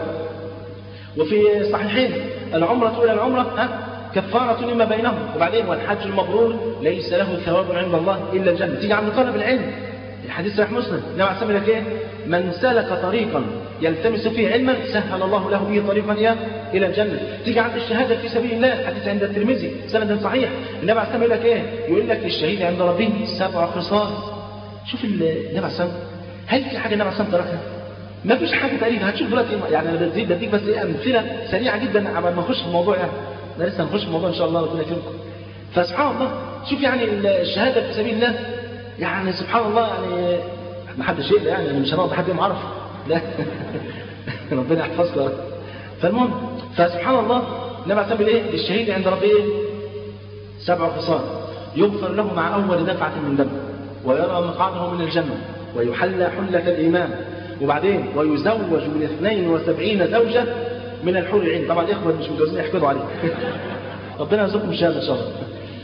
وفي الصحيحين العمرة إلى العمرة ها كفارة لما بينهم وبعدين والحج المبرور ليس له ثواب عند الله إلا الجنة تيجي عند طلب العلم الحديث صحيح مسلم النبي عليه الصلاه لك ايه؟ من سلك طريقا يلتمس فيه علما سهل الله له به طريقا إيه؟ الى الجنه تيجي عند الشهاده في سبيل الله الحديث عند الترمذي سند صحيح النبي عليه الصلاه يقول لك ايه؟ يقول لك الشهيد عند ربه سبع خصال شوف النبي عليه الصلاه هل في حاجه النبي عليه الصلاه والسلام ما فيش حاجه تقريبا هتشوف دلوقتي يعني انا بديك بديك بس ايه امثله سريعه جدا قبل ما نخش في الموضوع يعني احنا لسه هنخش في الموضوع ان شاء الله ربنا يكرمكم فسبحان الله شوف يعني الشهاده في سبيل الله يعني سبحان الله يعني ما حدش يقلق يعني مش هنقعد حد يوم عرف لا ربنا يحفظك يا رب فالمهم فسبحان الله النبي عليه الصلاه ايه الشهيد عند ربه ايه سبع خصال يغفر له مع اول دفعه من دم ويرى مقعده من الجنه ويحلى حله الايمان وبعدين ويزوج من 72 زوجه من الحور العين طبعا الاخوه مش متجوزين يحفظوا عليه ربنا يرزقكم الشهاده ان شاء الله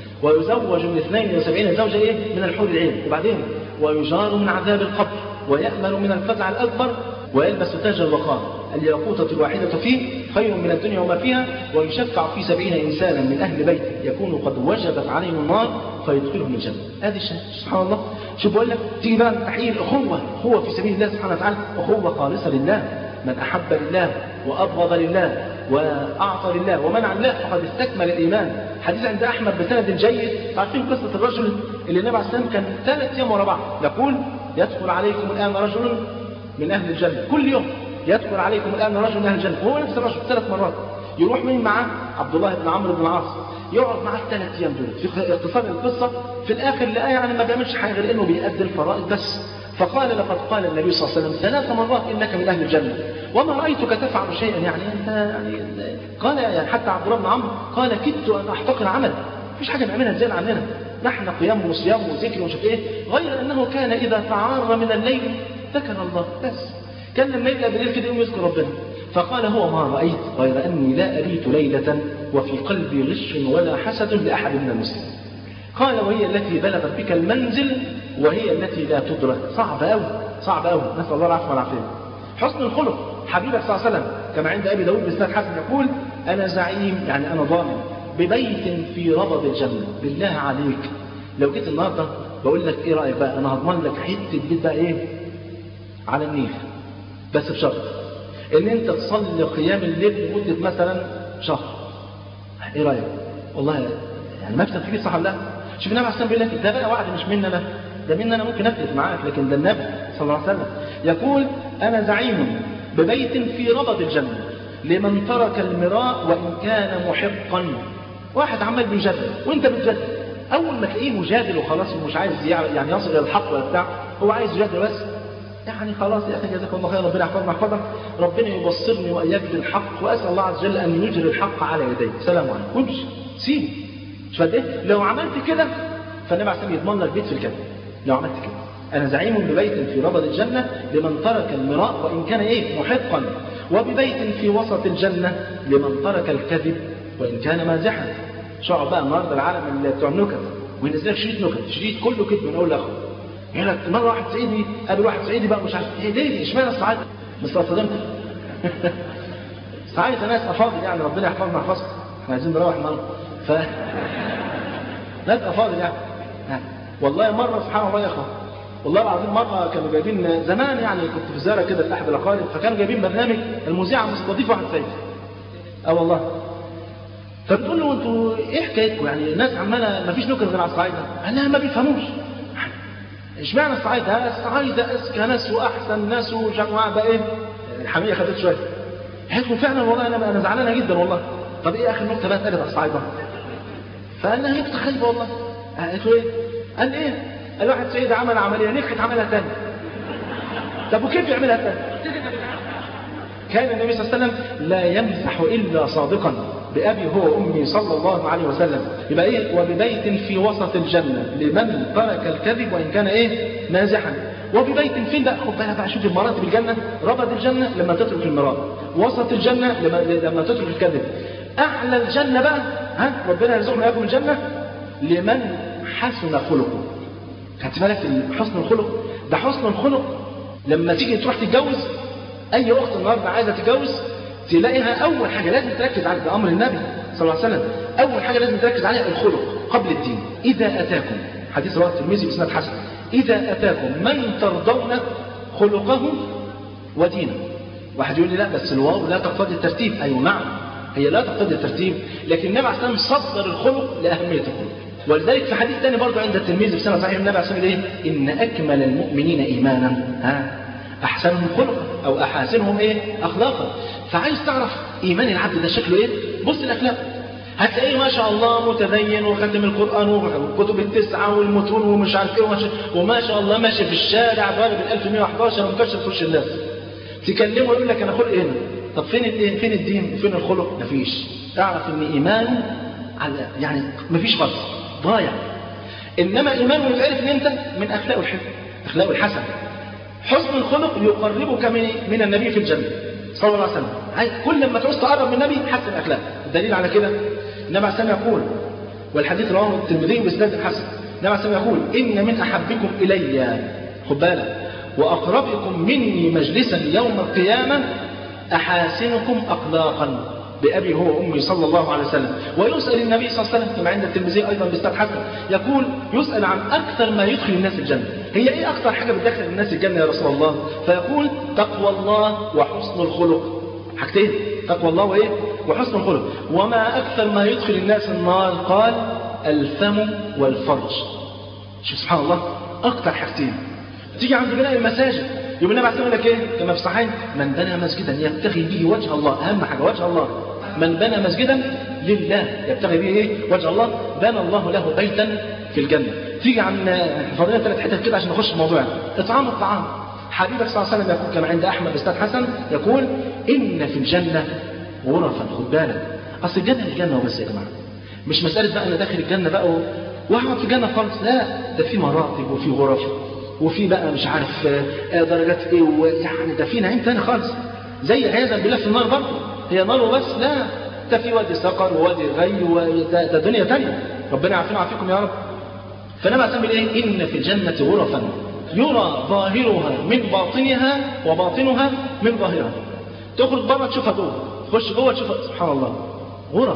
ويزوج من 72 زوجة إيه؟ من الحور العين وبعدين ويجار من عذاب القبر ويأمن من الفزع الأكبر ويلبس تاج الوقار الياقوتة الواحدة فيه خير من الدنيا وما فيها ويشفع في سبعين إنسانا من أهل بيته يكون قد وجبت عليهم النار فيدخلهم الجنة هذه الشهادة سبحان الله شوف بقول لك تيجي بقى تحيي الأخوة أخوة في سبيل الله سبحانه وتعالى أخوة خالصة لله من أحب لله وأبغض لله وأعطى لله ومنع لله فقد استكمل الإيمان حديث عند أحمد بسند جيد عارفين قصة الرجل اللي النبي عليه السلام كان ثلاث أيام ورا بعض يقول يدخل عليكم الآن رجل من أهل الجنة كل يوم يدخل عليكم الآن رجل من أهل الجنة وهو نفس الرجل ثلاث مرات يروح مين معاه عبد الله بن عمرو بن العاص يقعد معاه الثلاث أيام دول في اختصار القصة في الآخر لقاه يعني ما بيعملش حاجة غير إنه بيأدي الفرائض بس فقال لقد قال النبي صلى الله عليه وسلم ثلاث مرات انك من اهل الجنه وما رايتك تفعل شيئا يعني انت يعني قال يعني حتى عبد الله بن عمرو قال كدت ان احتقر عمل مفيش حاجه نعملها زياده عننا نحن قيام وصيام وذكر ومش ايه غير انه كان اذا تعار من الليل ذكر الله بس كان لما يبقى بالليل كده يوم يذكر ربنا فقال هو ما رايت غير اني لا ابيت ليله وفي قلبي غش ولا حسد لاحد من المسلمين قال وهي التي بلغت بك المنزل وهي التي لا تدرك صعب قوي صعب قوي نسال الله العفو والعافيه حسن الخلق حبيبك صلى الله عليه وسلم كما عند ابي داود بن حسن يقول انا زعيم يعني انا ضامن ببيت في ربض الجنه بالله عليك لو جيت النهارده بقول لك ايه رايك بقى انا هضمن لك حته بيت بقى ايه على النيل بس بشرط ان انت تصلي قيام الليل لمده مثلا شهر ايه رايك والله يعني مكتب فيه صح ولا لا شوف النبي عليه الصلاه والسلام بيقول لك ده بقى وعد مش مني انا ده مني انا ممكن اكذب معاك لكن ده النبي صلى الله عليه وسلم يقول انا زعيم ببيت في ربض الجنه لمن ترك المراء وان كان محقا واحد عمال بيجادل وانت بتجادل اول ما تلاقيه مجادل وخلاص ومش عايز يعني يصل الى الحق ولا بتاع هو عايز يجادل بس يعني خلاص يا اخي جزاك الله خير ربنا يحفظنا يحفظك ربنا يبصرني واياك بالحق واسال الله عز وجل ان يجري الحق على يديك سلام عليكم وامشي سيب مش قد ايه لو عملت كده فالنبي عليه الصلاه يضمن لك بيت في الجنه لو عملت كده انا زعيم ببيت في ربض الجنه لمن ترك المراء وان كان ايه محقا وببيت في وسط الجنه لمن ترك الكذب وان كان مازحا شعب بقى النهارده العالم اللي بتوع النكت وينزل لك شريط نكت شريط كله كذب من اول لاخر يقول لك مره واحد صعيدي قابل واحد صعيدي بقى مش عارف ايه ليه اشمعنى الصعايده بس اصطدمت صعايده ناس افاضل يعني ربنا يحفظنا يحفظكم احنا عايزين نروح النهارده ف ناس افاضل يعني والله مره سبحان الله يا اخوان والله العظيم مره كانوا جايبين زمان يعني كنت في زياره كده في احد الاقارب فكانوا جايبين برنامج المذيعه مستضيف واحد صعيدي اه والله فبتقول له انتوا ايه حكايتكم يعني الناس عماله ما فيش نكت غير على الصعايده قال لها ما بيفهموش اشمعنى الصعايده الصعايده اذكى ناس واحسن ناس وجماعه بقى ايه الحميه خدت شويه قالت فعلا والله انا انا زعلانه جدا والله طب ايه اخر نكته بقى اتقالت على الصعايده فقال لها نكته خايبه والله قالت له ايه قال ايه قال واحد سيد عمل عمليه نجحت عملها تاني طب وكيف يعملها تاني كان النبي صلى الله عليه وسلم لا يمزح الا صادقا بأبي هو وأمي صلى الله عليه وسلم يبقى إيه وببيت في وسط الجنة لمن ترك الكذب وإن كان إيه مازحا وببيت فين بقى خد بالك بقى شوف المراتب الجنة ربط الجنة لما تترك المراد وسط الجنة لما لما تترك الكذب أعلى الجنة بقى ها ربنا يرزقنا إياكم الجنة لمن حسن خلقه خدت بالك حسن الخلق ده حسن الخلق لما تيجي تروح تتجوز أي أخت النهارده عايزة تتجوز تلاقيها أول حاجة لازم تركز على أمر النبي صلى الله عليه وسلم أول حاجة لازم تركز عليها الخلق قبل الدين إذا أتاكم حديث رواه الترمذي بإسناد حسن إذا أتاكم من ترضون خلقه ودينه واحد يقول لي لا بس الواو لا تقتضي الترتيب أيوة نعم هي لا تقتضي الترتيب لكن النبي عليه الصلاة والسلام صدر الخلق لأهمية الخلق ولذلك في حديث ثاني برضه عند الترمذي بسنة صحيح النبي عليه الصلاة والسلام إيه؟ إن أكمل المؤمنين إيمانا ها أحسنهم خلقا أو أحاسنهم إيه أخلاقا فعايز تعرف إيمان العبد ده شكله إيه بص الأخلاق هتلاقيه ما شاء الله متدين وختم القرآن والكتب التسعة والمتون ومش عارف ايه وماشي وما شاء الله ماشي في الشارع ضارب ال 1111 ومكشر في وش الناس تكلمه يقول لك انا خلق هنا طب فين الدين فين الدين وفين الخلق مفيش اعرف ان ايمانه على يعني مفيش خالص ضايع انما ايمانه يتعرف من انت من اخلاقه الحلو اخلاقه الحسنه حسن الخلق يقربك من من النبي في الجنه صلى الله عليه وسلم عايز كل ما تعوز تقرب من النبي حسن اخلاقك الدليل على كده النبي عليه السلام يقول والحديث رواه الترمذي باسناد حسن النبي عليه السلام يقول ان من احبكم الي خد بالك واقربكم مني مجلسا يوم القيامه احاسنكم اخلاقا بأبي هو وأمي صلى الله عليه وسلم ويسأل النبي صلى الله عليه وسلم كما عند الترمذي أيضا بإسناد حسن يقول يسأل عن أكثر ما يدخل الناس الجنة هي إيه أكثر حاجة بتدخل الناس الجنة يا رسول الله فيقول تقوى الله وحسن الخلق حاجتين تقوى الله وإيه وحسن الخلق وما أكثر ما يدخل الناس النار قال الفم والفرج شوف سبحان الله أكثر حاجتين تيجي عند بناء المساجد يقول النبي عليه لك ايه كما في الصحيحين من بنى مسجدا يبتغي به وجه الله اهم حاجه وجه الله من بنى مسجدا لله يبتغي به ايه وجه الله بنى الله له بيتا في الجنه تيجي عن فضيله ثلاث حتت كده عشان نخش في الموضوع اطعام الطعام حبيبك صلى الله عليه وسلم يقول كما عند احمد استاذ حسن يقول ان في الجنه غرفا خد بالك اصل الجنه الجنه وبس يا جماعه مش مساله بقى انا داخل الجنه بقى واقعد في الجنه خالص لا ده في مراتب وفي غرف وفي بقى مش عارف درجات ايه ويعني ده في نعيم تاني خالص زي عياذا بالله في النار برضه هي نار وبس لا ده في وادي سقر ووادي غي وده ده دنيا تانية ربنا يعافينا ويعافيكم يا رب فنبع سمي ايه ان في الجنة غرفا يرى ظاهرها من باطنها وباطنها من ظاهرها تخرج بره تشوفها جوه تخش جوه تشوفها سبحان الله غرف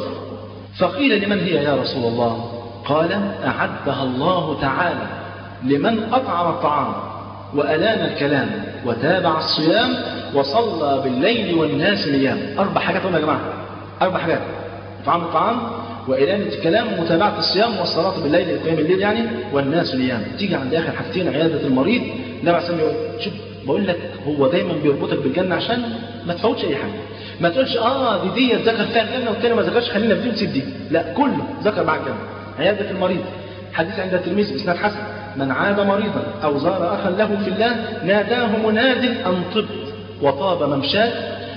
فقيل لمن هي يا رسول الله قال أعدها الله تعالى لمن أطعم الطعام وألان الكلام وتابع الصيام وصلى بالليل والناس نيام أربع حاجات يا جماعة أربع حاجات إطعام الطعام وإلانة الكلام ومتابعة الصيام والصلاة بالليل قيام الليل يعني والناس نيام تيجي عند آخر حاجتين عيادة المريض النبي عليه الصلاة يقول شوف بقول لك هو دايما بيربطك بالجنة عشان ما تفوتش أي حاجة ما تقولش اه دي دي ذكر فيها الجنة والتاني ما ذكرش خلينا في دي ونسيب دي لا كله ذكر مع الجنة عيادة المريض حديث عند الترمذي بإسناد حسن من عاد مريضا أو زار أخا له في الله ناداه مناد أن طبت وطاب ممشاك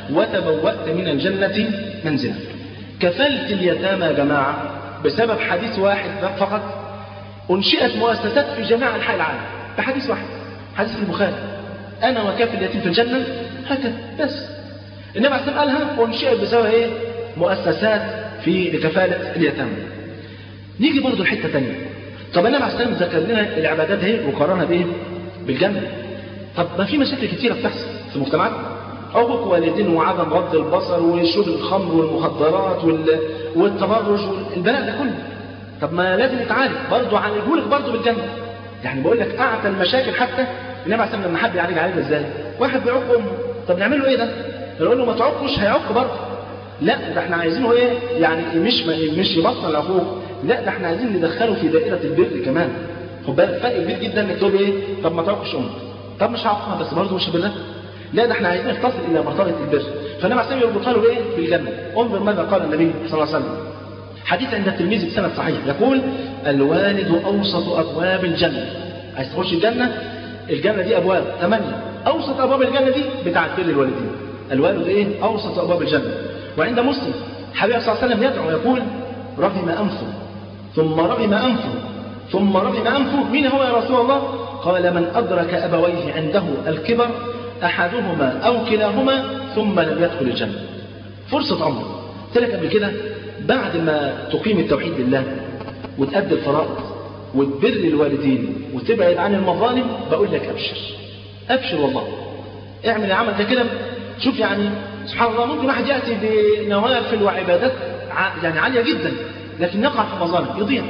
وتبوأت من الجنة منزلا كفلت اليتامى يا جماعة بسبب حديث واحد فقط أنشئت مؤسسات في جميع أنحاء العالم بحديث واحد حديث البخاري أنا وكافل اليتيم في الجنة هكذا بس النبي عليه الصلاة قالها أنشئت بسبب إيه؟ مؤسسات في لكفالة اليتامى نيجي برضه لحتة تانية طب النبي عليه الصلاة ذكر لنا العبادات اهي وقارنها بايه؟ بالجنة طب ما في مشاكل كتيرة بتحصل في المجتمعات عقوق والدين وعدم غض البصر وشرب الخمر والمخدرات وال... والتبرج والبلاء ده كله طب ما لازم يتعالج برضه عالجهولك برضه بالجنة يعني بقول لك اعتى المشاكل حتى النبي عليه الصلاة لما حد يعالج عليها ازاي؟ واحد بيعق امه طب نعمل له ايه ده؟ نقول له ما تعقش هيعق برضه لا ده احنا عايزينه ايه؟ يعني مش مش يبطل العقوق لا ده احنا عايزين ندخله في دائرة البر كمان خد بالك فرق كبير جدا انك تقول ايه طب ما تعقش امك طب مش هعقها بس برضه مش بالله لا ده احنا عايزين نتصل الى مرتبه البر فالنبي عليه يربطها له ايه بالجنه انظر ماذا قال النبي صلى الله عليه وسلم حديث عند الترمذي بسند صحيح يقول الوالد اوسط ابواب الجنه عايز تخش الجنه الجنه دي ابواب ثمانيه اوسط ابواب الجنه دي بتاعت بر الوالدين الوالد ايه اوسط ابواب الجنه وعند مسلم حبيب صلى الله عليه وسلم يدعو يقول رغم انفه ثم رغم أنفه ثم رغم أنفه مين هو يا رسول الله قال من أدرك أبويه عنده الكبر أحدهما أو كلاهما ثم لم يدخل الجنة فرصة عمر قلت لك قبل كده بعد ما تقيم التوحيد لله وتأدي الفرائض وتبر الوالدين وتبعد عن المظالم بقول لك أبشر أبشر والله اعمل العمل ده كده شوف يعني سبحان الله ممكن واحد يأتي بنوافل وعبادات يعني عالية جدا لكن يقع في مظالم يضيع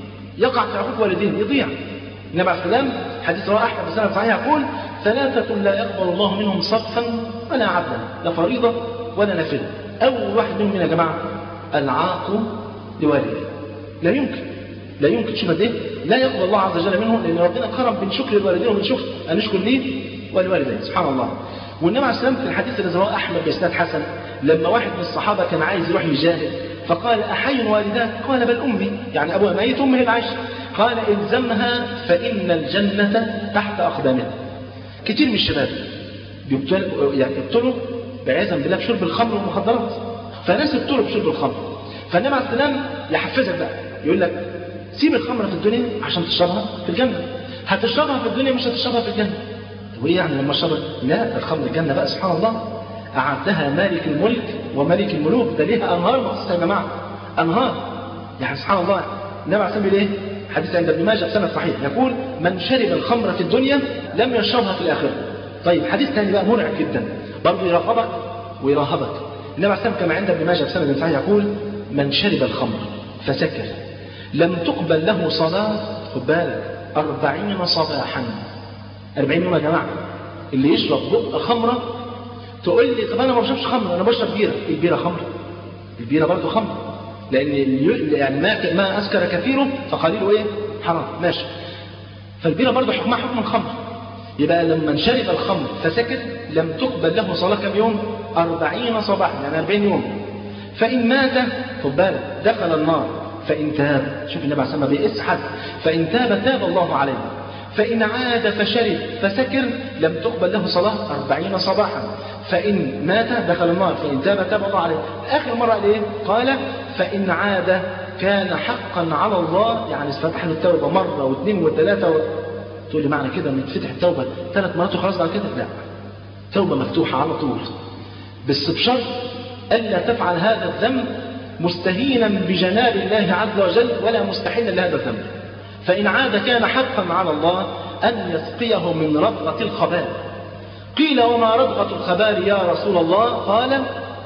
يقع في عقوق والدين يضيع النبي عليه السلام حديث رواه احمد بن صحيح يقول ثلاثة لا يقبل الله منهم صفا ولا عبدا لا فريضة ولا نافلة أول واحد منهم يا جماعة العاق لوالده لا يمكن لا يمكن شوف ايه لا يقبل الله عز وجل منهم لأن ربنا كرم بين شكر الوالدين وبين شكر أن نشكر ليه ولوالديه سبحان الله والنبي عليه السلام في الحديث الذي رواه أحمد بإسناد حسن لما واحد من الصحابة كان عايز يروح يجاهد فقال أحي والداك قال بل أمي يعني أبوها ميت أمه اللي عايشة قال الزمها فإن الجنة تحت أقدامها كتير من الشباب بيبتلوا يعني ابتلوا بعياذا بالله بشرب الخمر والمخدرات فناس ابتلوا بشرب الخمر فالنبي عليه السلام يحفزك بقى يقول لك سيب الخمر في الدنيا عشان تشربها في الجنة هتشربها في الدنيا مش هتشربها في الجنة وايه يعني لما شرب لا الخمر الجنة بقى سبحان الله أعدها مالك الملك وملك الملوك ده ليها أنهار مخصوصة يا جماعة أنهار يعني سبحان الله النبي عليه الصلاة ايه حديث عند ابن ماجه بسند صحيح يقول من شرب الخمر في الدنيا لم يشربها في الآخرة طيب حديث ثاني بقى مرعب جدا برضه يرغبك ويرهبك النبي عليه الصلاة كما عند ابن ماجه بسند صحيح يقول من شرب الخمر فسكر لم تقبل له صلاة خد بالك أربعين صباحا أربعين يوم يا جماعة اللي يشرب بق خمرة تقول لي طب أنا ما بشربش خمر أنا بشرب بيرة البيرة خمر البيرة برضه خمر لأن يعني ما ما أسكر كثيره فقليله إيه حرام ماشي فالبيرة برضه حكمها حكم الخمر يبقى لما شرب الخمر فسكت لم تقبل له صلاة كم يوم أربعين صباحا يعني أربعين يوم فإن مات خد بالك دخل النار فإن تاب شوف النبي عليه الصلاة والسلام بيقيس حد فإن تاب تاب الله عليه فإن عاد فشرب فسكر لم تقبل له صلاة أربعين صباحا فإن مات دخل النار فإن تاب تاب الله عليه آخر مرة قال إيه؟ قال فإن عاد كان حقا على الله يعني استفتح له التوبة مرة واثنين وثلاثة و... تقول لي معنى كده ان تفتح التوبة ثلاث مرات وخلاص بعد كده لا توبة مفتوحة على طول بس بشرط ألا تفعل هذا الذنب مستهينا بجناب الله عز وجل ولا مستحيلا لهذا الذنب فإن عاد كان حقا على الله أن يسقيه من رضغة الخبال قيل وما رضغة الخبال يا رسول الله قال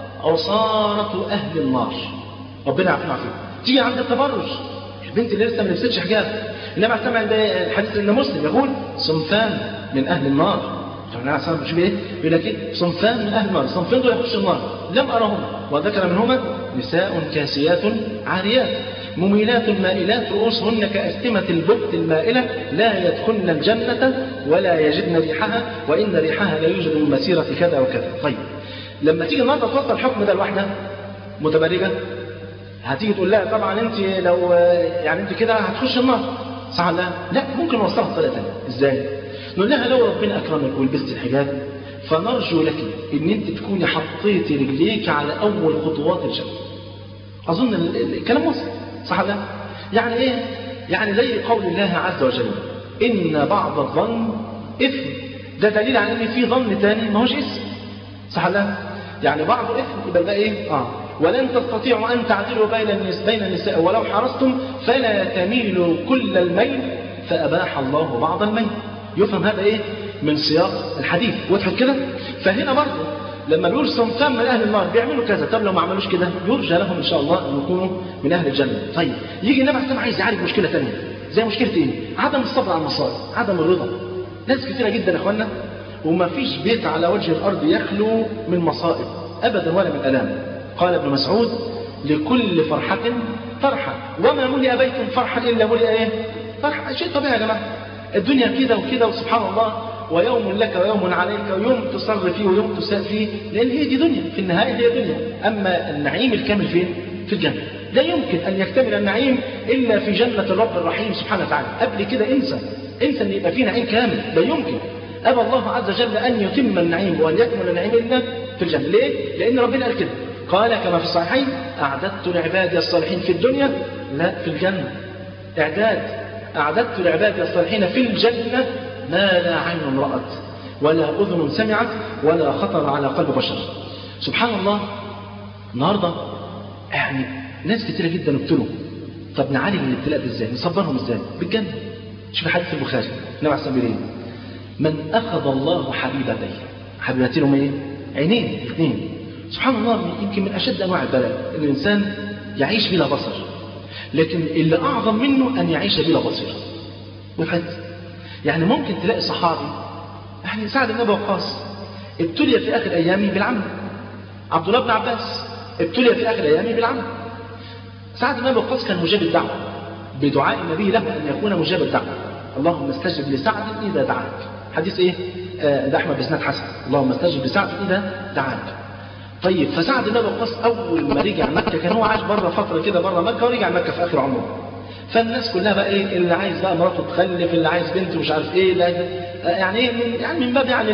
عصارة أهل النار ربنا يعافينا ويعافيكم تيجي عند التبرج البنت اللي لسه ما لبستش حجاب انما سمع عند الحديث ان مسلم يقول صنفان من اهل النار النبي عليه الصلاه ايه؟ يقول لك ايه؟ صنفان من اهل النار، صنفين دول يخشوا النار، لم ارهما، وذكر منهما نساء كاسيات عاريات، مميلات مائلات رؤوسهن كأستمة البخت المائلة لا يدخلن الجنة ولا يجدن ريحها وإن ريحها لا يوجد من مسيرة كذا وكذا. طيب لما تيجي النهارده توصل الحكم ده لواحدة متبرجة هتيجي تقول لها طبعا انت لو يعني انت كده هتخش النار صح لا لا ممكن نوصلها بطريقه ثانيه ازاي نقول لها لو ربنا اكرمك ولبست الحجاب فنرجو لك ان انت تكوني حطيتي رجليك على اول خطوات الجنه اظن الكلام وصل صح لا يعني ايه يعني زي قول الله عز وجل ان بعض الظن اثم ده دليل على ان في ظن ثاني ما هوش اسم صح لا يعني بعض اثم يبقى ده ايه اه ولن تستطيعوا أن تعدلوا بين النساء, بين النساء ولو حرصتم فلا تميلوا كل الميل فأباح الله بعض الميل يفهم هذا إيه من سياق الحديث وضحت كده فهنا برضه لما بيقول صنفان من أهل النار بيعملوا كذا طب لو ما عملوش كده يرجى لهم إن شاء الله أن يكونوا من أهل الجنة طيب يجي النبي عليه عايز يعالج مشكلة ثانية زي مشكلة إيه عدم الصبر على المصائب عدم الرضا ناس كثيرة جدا يا إخوانا وما فيش بيت على وجه الأرض يخلو من مصائب أبدا ولا من ألام قال ابن مسعود لكل فرحة فرحة وما ملئ بيت فرحا إلا ملئ إيه فرحة شيء طبيعي يا جماعة الدنيا كده وكده وسبحان الله ويوم لك ويوم عليك ويوم تصر فيه ويوم تساء فيه لأن هي دي دنيا في النهاية هي دنيا أما النعيم الكامل فين في الجنة لا يمكن أن يكتمل النعيم إلا في جنة الرب الرحيم سبحانه وتعالى قبل كده انسى انسى أن يبقى فيه نعيم كامل لا يمكن أبى الله عز وجل أن يتم النعيم وأن يكمل النعيم إلا في الجنة ليه؟ لأن ربنا قال كده قال كما في الصحيحين أعددت لعبادي الصالحين في الدنيا لا في الجنة إعداد أعددت لعبادي الصالحين في الجنة ما لا عين رأت ولا أذن سمعت ولا خطر على قلب بشر سبحان الله النهاردة يعني ناس كتيرة جدا ابتلوا طب نعالج الابتلاء ده ازاي نصبرهم ازاي بالجنة شوف حديث البخاري النبي عليه الصلاة من أخذ الله حبيبتيه حبيبتين هم ايه عينين اثنين سبحان الله يمكن من أشد أنواع البلاء أن الإنسان يعيش بلا بصر لكن اللي أعظم منه أن يعيش بلا بصيرة وفهمت يعني ممكن تلاقي صحابي يعني سعد بن أبي وقاص ابتلي في آخر أيامه بالعمى عبد الله بن عباس ابتلي في آخر أيامه بالعمى سعد بن أبي وقاص كان مجاب الدعوة بدعاء النبي له أن يكون مجاب الدعوة اللهم استجب لسعد إذا دعاك حديث إيه؟ آه ده أحمد بن حسن اللهم استجب لسعد إذا دعاك طيب فسعد بن ابي وقاص اول ما رجع مكه كان هو عاش بره فتره كده بره مكه ورجع مكه في اخر عمره فالناس كلها بقى ايه اللي عايز بقى مراته تخلف اللي عايز بنته مش عارف ايه لا يعني ايه من يعني من باب يعني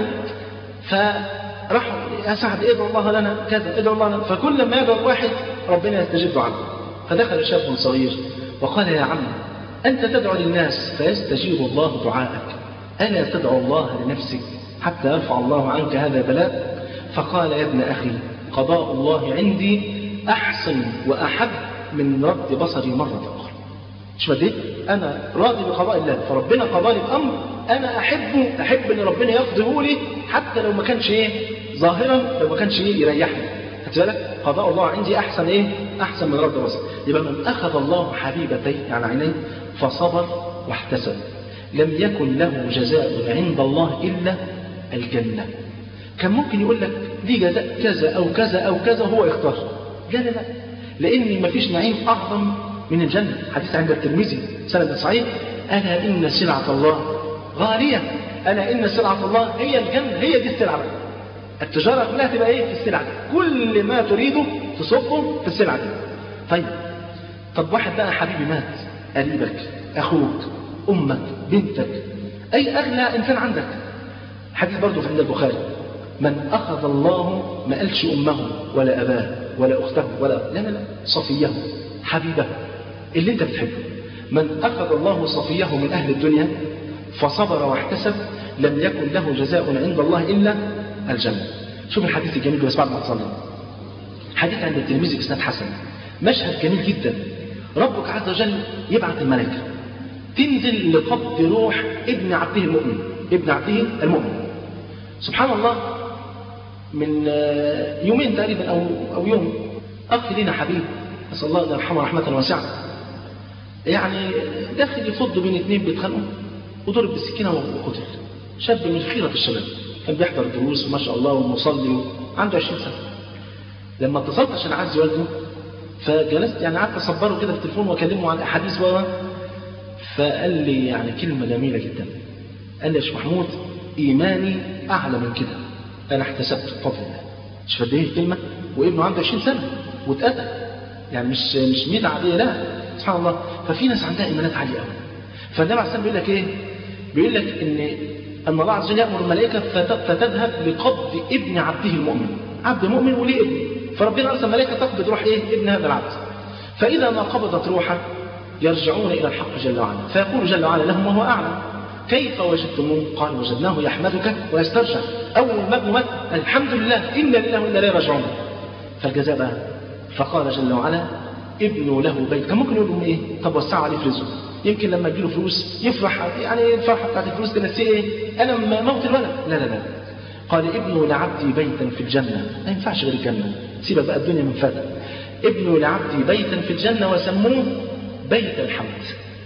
فراح يا سعد ادعو الله لنا كذا ادعو الله لنا فكل ما يدعو واحد ربنا يستجيب له عنه فدخل شاب صغير وقال يا عم انت تدعو للناس فيستجيب الله دعاءك الا تدعو الله لنفسك حتى يرفع الله عنك هذا البلاء فقال يا ابن اخي قضاء الله عندي احسن واحب من رد بصري مره اخرى مش مديت انا راضي بقضاء الله فربنا قضى لي الامر انا احبه احب ان ربنا يقضيه لي حتى لو ما كانش ايه ظاهرا لو ما كانش ايه يريحني خدت بالك قضاء الله عندي احسن ايه احسن من رد بصر يبقى من اخذ الله حبيبتيه يعني عينيه فصبر واحتسب لم يكن له جزاء عند الله الا الجنه كان ممكن يقول لك دي جزاء كذا او كذا او كذا وهو يختار لا لا لا لان مفيش نعيم اعظم من الجنة حديث عند الترمذي سند صحيح ألا إن سلعة الله غالية ألا إن سلعة الله هي الجنة هي دي السلعة التجارة كلها تبقى إيه في السلعة دي كل ما تريده تصبه في السلعة دي طيب طب واحد بقى حبيبي مات قريبك أخوك أمك بنتك أي أغلى إنسان عندك حديث برضه في عند البخاري من أخذ الله ما قالش أمه ولا أباه ولا أخته ولا لا لا لا صفيه حبيبه اللي انت بتحبه من أخذ الله صفيه من أهل الدنيا فصبر واحتسب لم يكن له جزاء عند الله إلا الجنة شوف الحديث الجميل بس بعد ما تصلي حديث عند الترمذي بإسناد حسن مشهد جميل جدا ربك عز وجل يبعث الملائكة تنزل لقبض روح ابن عبده المؤمن ابن عبده المؤمن سبحان الله من يومين تقريبا أو, أو يوم أخ لنا حبيب نسأل الله أن يرحمه رحمة واسعة يعني داخل يفض بين اثنين بيتخانقوا وضرب بالسكينة وقتل شاب من خيرة الشباب كان بيحضر دروس وما شاء الله ومصلي عنده 20 سنة لما اتصلت عشان أعزي والده فجلست يعني قعدت أصبره كده في التليفون وأكلمه عن أحاديث و فقال لي يعني كلمة جميلة جدا قال لي يا شيخ محمود إيماني أعلى من كده أنا احتسبت بفضل الله مش قد إيه كلمة وابنه عنده 20 سنة واتقتل يعني مش مش ميتة عادية لا سبحان الله ففي ناس عندها إيمانات عالية قوي فالنبي عليه الصلاة بيقول لك إيه؟ بيقول لك إن أن الله عز وجل يأمر الملائكة فتذهب لقبض ابن عبده المؤمن عبد مؤمن وليه ابن فربنا أرسل ملائكة تقبض روح إيه؟ ابن هذا العبد فإذا ما قبضت روحه يرجعون إلى الحق جل وعلا فيقول جل وعلا لهم وهو أعلم كيف وجدتموه قال وجدناه يحمدك ويسترجع أول ما ابنه مات الحمد لله إنا لله وإنا إليه راجعون فالجزاء بقى فقال جل وعلا ابنوا له بيت كان ممكن يقول لهم ايه طب وسعوا عليه في رزقه يمكن لما تجيله فلوس يفرح يعني الفرحه بتاعت الفلوس تنسيه ايه انا موت الولد لا لا لا قال ابنوا لعبدي بيتا في الجنه ما ينفعش غير الجنه سيبك بقى الدنيا من فتى ابنوا لعبدي بيتا في الجنه وسموه بيت الحمد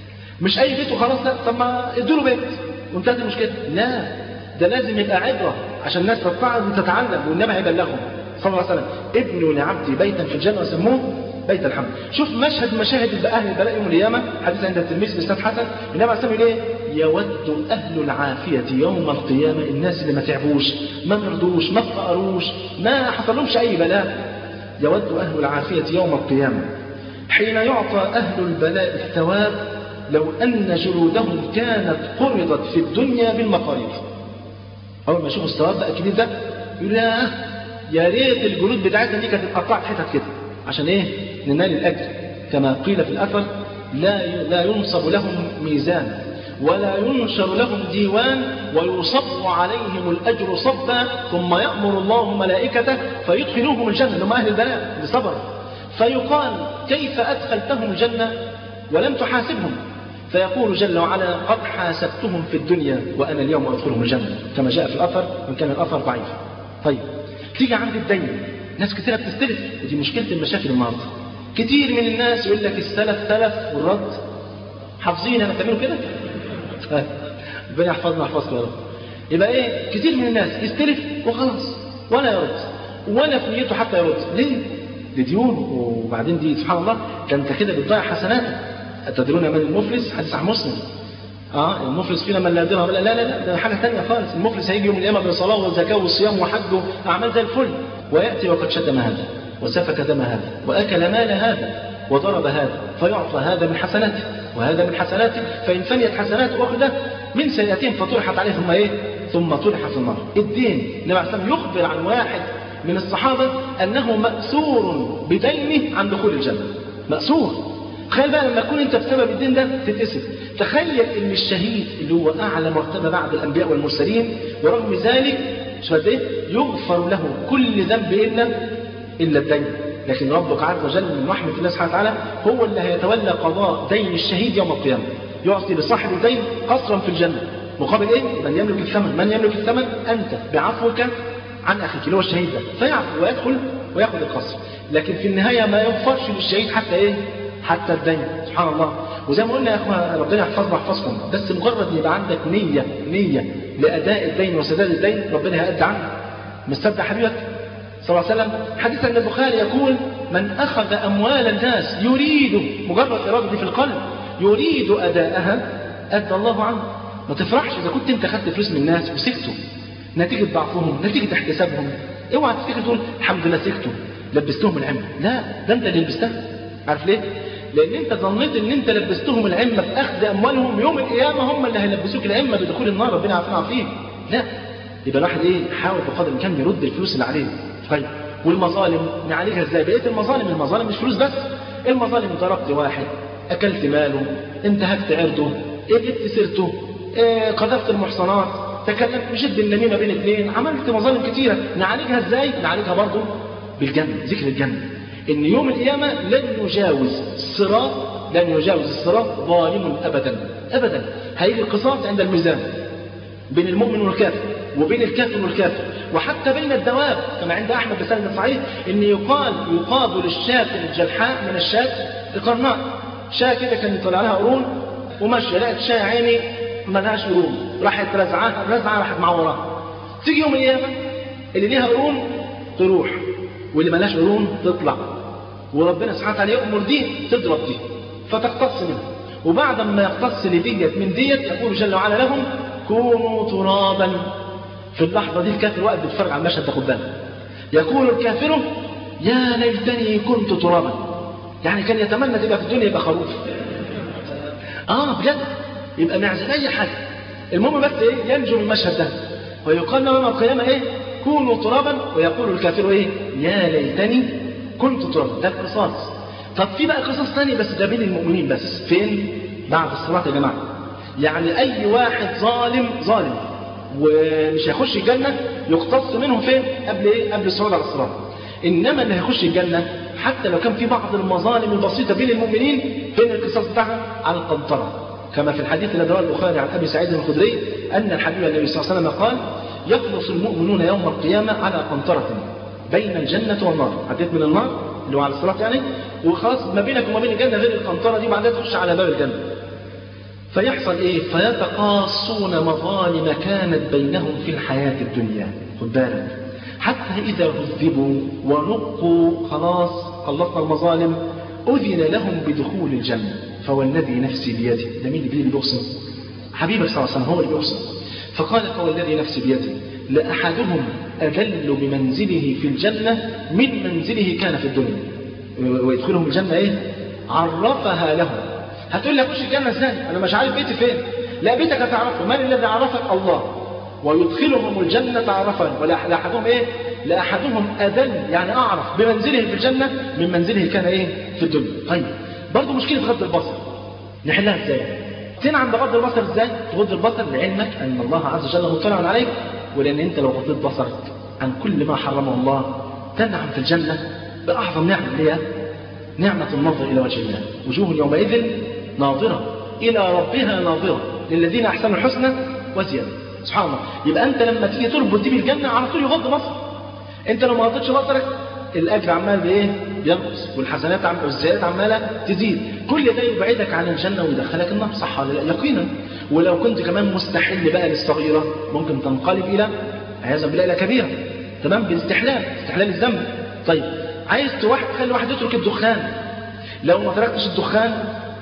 مش اي بيت وخلاص لا طب ما ادوا له بيت وانتهت المشكله لا ده لازم يبقى عبره عشان الناس تتعظ وتتعلم والنبي هيبلغهم صلى الله عليه وسلم ابنوا لعبدي بيتا في الجنه وسموه بيت الحمد شوف مشهد مشاهد اهل البلاء يوم القيامه حديث عند الترمذي باسناد حسن النبي عليه الصلاه والسلام يود اهل العافيه يوم القيامه الناس اللي ما تعبوش ما مرضوش ما فقروش ما حصلهمش اي بلاء يود اهل العافيه يوم القيامه حين يعطى اهل البلاء الثواب لو ان جلودهم كانت قرضت في الدنيا بالمقاريض اول ما يشوفوا الثواب بقى الكبير ده يقول يا يا ريت الجلود بتاعتنا دي كانت اتقطعت حتت كده عشان ايه ننال الاجر كما قيل في الاثر لا لا ينصب لهم ميزان ولا ينشر لهم ديوان ويصب عليهم الاجر صبا ثم يامر الله ملائكته فيدخلوهم الجنه لهم اهل البلاء اللي صبر فيقال كيف ادخلتهم الجنه ولم تحاسبهم فيقول جل وعلا قد حاسبتهم في الدنيا وانا اليوم ادخلهم الجنه كما جاء في الاثر وان كان الاثر ضعيف طيب تيجي عند الدين ناس كثيرة بتستلف ودي مشكلة المشاكل النهارده كتير من الناس يقول لك السلف تلف والرد حافظين انا تعملوا كده ربنا يحفظنا ويحفظكم يا رب يبقى ايه كتير من الناس يستلف وخلاص ولا يرد ولا في نيته حتى يرد ليه لديون وبعدين دي سبحان الله ده انت كده بتضيع حسناتك أتدرون من المفلس حديث عن مسلم اه المفلس فينا من لا درهم لا لا لا ده حاجه ثانيه خالص المفلس هيجي يوم القيامه بصلاه وزكاه وصيام وحج واعمال زي الفل ويأتي وقد شتم هذا وسفك دم هذا وأكل مال هذا وضرب هذا فيعطى هذا من حسناته وهذا من حسناته فإن فنيت حسناته أخذه من سيئتهم فطرحت عليه ثم إيه؟ ثم طرح في النار الدين النبي عليه الصلاة يخبر عن واحد من الصحابة أنه مأسور بدينه عن دخول الجنة مأسور تخيل بقى لما تكون انت بسبب الدين ده تتأسف تخيل ان الشهيد اللي هو اعلى مرتبه بعد الانبياء والمرسلين ورغم ذلك شو قد ايه يغفر له كل ذنب الا الا الدين لكن ربك عز وجل من رحمه الله سبحانه وتعالى هو اللي هيتولى قضاء دين الشهيد يوم القيامه يعطي لصاحب الدين قصرا في الجنه مقابل ايه؟ من يملك الثمن من يملك الثمن انت بعفوك عن اخيك اللي هو الشهيد ده فيعفو ويدخل وياخذ القصر لكن في النهايه ما يغفرش للشهيد حتى ايه؟ حتى الدين سبحان الله وزي ما قلنا يا اخوان ربنا يحفظنا ويحفظكم بس مجرد يبقى عندك نية نية لأداء الدين وسداد الدين ربنا هيأدي عنك مصدق حبيبك صلى الله عليه وسلم حديث أن البخاري يقول من أخذ أموال الناس يريد مجرد إرادة في القلب يريد أداءها أدى الله عنه ما تفرحش إذا كنت أنت خدت فلوس من الناس وسكتوا نتيجة ضعفهم نتيجة احتسابهم اوعى تفتكر تقول الحمد لله سكتوا لبستهم العمة لا ده أنت اللي لبستها عارف ليه؟ لان انت ظنيت ان انت لبستهم العمه باخذ اموالهم يوم القيامه هم اللي هيلبسوك العمه بدخول النار ربنا يعافينا ويعافيك لا يبقى الواحد ايه يحاول بقدر الامكان يرد الفلوس اللي عليه طيب والمظالم نعالجها ازاي بقيه المظالم المظالم مش فلوس بس المظالم ضربت واحد اكلت ماله انتهكت عرضه جبت سيرته إيه قذفت المحصنات تكلمت مشد النميمه بين اثنين عملت مظالم كتيره نعالجها ازاي نعالجها برضه بالجنه ذكر الجنه ان يوم القيامه لن يجاوز الصراط لن يجاوز الصراط ظالم ابدا ابدا هيجي القصاص عند الميزان بين المؤمن والكافر وبين الكافر والكافر وحتى بين الدواب كما عند احمد بسند صحيح ان يقال يقابل الشاة الجلحاء من الشاة القرناء شاة كده كان طلع لها قرون وماشيه لقت شاة عيني ملهاش قرون راحت رزعاها رزعه راحت معوراها تيجي يوم القيامه اللي ليها قرون تروح واللي ملهاش قرون تطلع وربنا سبحانه وتعالى يأمر دي تضرب دي فتقتص منها وبعد ما يقتص لديت من ديت يقول جل وعلا لهم كونوا ترابا في اللحظة دي الكافر واقف بيتفرج على المشهد تاخد بالك يقول الكافر يا ليتني كنت ترابا يعني كان يتمنى تبقى في الدنيا يبقى خروف اه بجد يبقى معزل اي حاجه المهم بس ايه ينجو من المشهد ده ويقال له يوم القيامه ايه كونوا ترابا ويقول الكافر ايه يا ليتني كنت ترابا ده القصاص طب في بقى قصص ثاني بس ده بين المؤمنين بس فين بعد الصراط يا جماعه يعني اي واحد ظالم ظالم ومش هيخش الجنه يقتص منهم فين قبل ايه قبل الصعود على الصراط انما اللي هيخش الجنه حتى لو كان في بعض المظالم البسيطه بين المؤمنين فين القصاص بتاعها على القنطره كما في الحديث الذي رواه البخاري عن ابي سعيد الخدري ان الحبيب النبي صلى الله عليه وسلم قال يخلص المؤمنون يوم القيامه على قنطره بين الجنه والنار عديت من النار اللي هو على الصراط يعني وخلاص ما بينك وما بين الجنه غير القنطره دي وبعدين تخش على باب الجنه فيحصل ايه فيتقاصون مظالم كانت بينهم في الحياه الدنيا خد بالك حتى اذا عذبوا ونقوا خلاص خلصنا المظالم اذن لهم بدخول الجنه فوالذي نفسي بيده ده مين اللي بيقسم حبيبك صلى الله عليه وسلم هو اللي بيقسم فقال فوالذي نفسي بيده لأحدهم أذل بمنزله في الجنة من منزله كان في الدنيا ويدخلهم الجنة إيه؟ عرفها لهم هتقول لي أخش الجنة إزاي؟ أنا مش عارف بيتي فين لا بيتك هتعرفه من الذي عرفك الله ويدخلهم الجنة عرفا ولأحدهم إيه؟ لأحدهم أذل يعني أعرف بمنزله في الجنة من منزله كان إيه؟ في الدنيا طيب برضه مشكلة غض البصر نحلها إزاي؟ تنعم بغض البصر إزاي؟ تغض البصر لعلمك أن الله عز وجل مطلع عليك ولأن أنت لو غضيت بصرك عن كل ما حرمه الله تنعم في الجنة بأعظم نعمة اللي هي نعمة النظر إلى وجه الله وجوه يومئذ ناظرة إلى ربها ناظرة للذين أحسنوا الحسنى وزيادة سبحان الله يبقى أنت لما تيجي تربط دي بالجنة على طول يغض بصرك أنت لو ما غضيتش بصرك الأجر عمال بإيه؟ ينقص والحسنات عم والزيادات عمالة تزيد كل ده يبعدك عن الجنة ويدخلك النار صح ولا لا؟ يقينا ولو كنت كمان مستحل بقى للصغيرة ممكن تنقلب إلى عياذا بالله إلى كبيرة تمام بالاستحلال استحلال الذنب طيب عايز واحد تخلي واحد يترك الدخان لو ما تركتش الدخان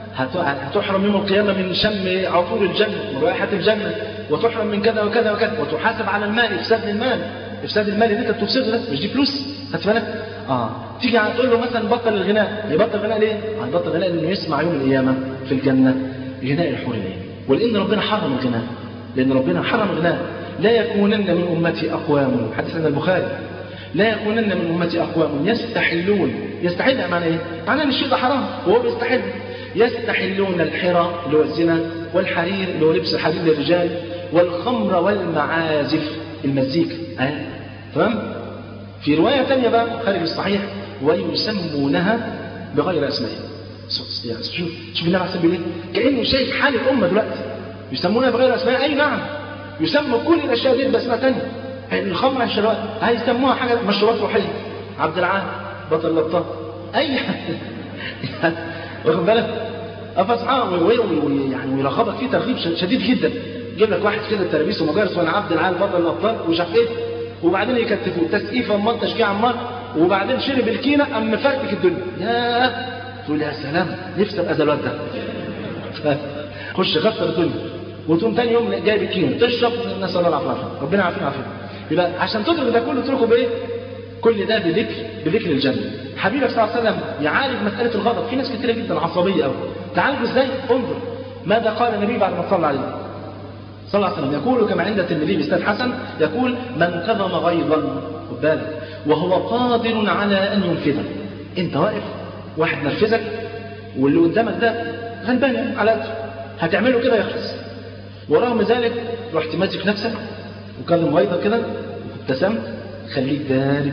هتحرم يوم القيامة من شم عطور الجنة ورائحة الجنة وتحرم من كذا وكذا وكذا وتحاسب على المال إفساد المال إفساد المال اللي أنت بتفسده ده مش دي فلوس خدت بالك؟ اه تيجي تقول له مثلا بطل الغناء يبطل الغناء ليه؟ هيبطل الغناء لانه يسمع يوم القيامه في الجنه غناء الحور العين ولان ربنا حرم الغناء لان ربنا حرم الغناء لا يكونن من امتي اقوام حديث عن البخاري لا يكونن من امتي اقوام يستحلون يستحل معناه ايه؟ معناه ان الشيء ده حرام وهو بيستحل يستحلون الحرى اللي هو الزنا والحرير اللي هو لبس الحرير للرجال والخمر والمعازف المزيكا اه تمام في روايه ثانيه بقى خارج الصحيح ويسمونها بغير اسمائها يعني شوف شوف النبي عليه الصلاه كانه شايف حال الامه دلوقتي يسمونها بغير اسمائها اي نعم يسموا كل الاشياء دي باسماء ثانيه الخمر الشراب هيسموها حاجه مشروبات روحيه عبد العال بطل الابطال اي حاجه واخد بالك فسبحان يعني ويرغبك فيه ترغيب شديد جدا يجيب لك واحد كده تلبيسه مجالس وانا عبد العال بطل الابطال ومش عارف ايه وبعدين يكتفوه تسقيفه امال تشجيع عمار وبعدين شرب الكينه قام مفرتك الدنيا يا تقول يا سلام نفسي ابقى زي الواد ده خش غفر الدنيا وتقوم تاني يوم جايب الكينه تشرب نسال الله العافيه ربنا يعافينا ويعافينا يبقى عشان تدرك ده كله تتركه بايه؟ كل ده بذكر بذكر الجنه حبيبك صلى الله عليه وسلم يعالج مساله الغضب في ناس كتيره جدا عصبيه قوي تعالجوا ازاي؟ انظر ماذا قال النبي بعد ما صلى عليه صلى الله عليه وسلم يقول كما عند الترمذي بإسناد حسن يقول من كظم غيظا خد بالك وهو قادر على أن ينفذه أنت واقف واحد نرفزك واللي قدامك ده غلبان على قده هتعمله كده يخلص ورغم ذلك رحت ماسك نفسك وكلم غيظك كده وابتسمت خليك بارد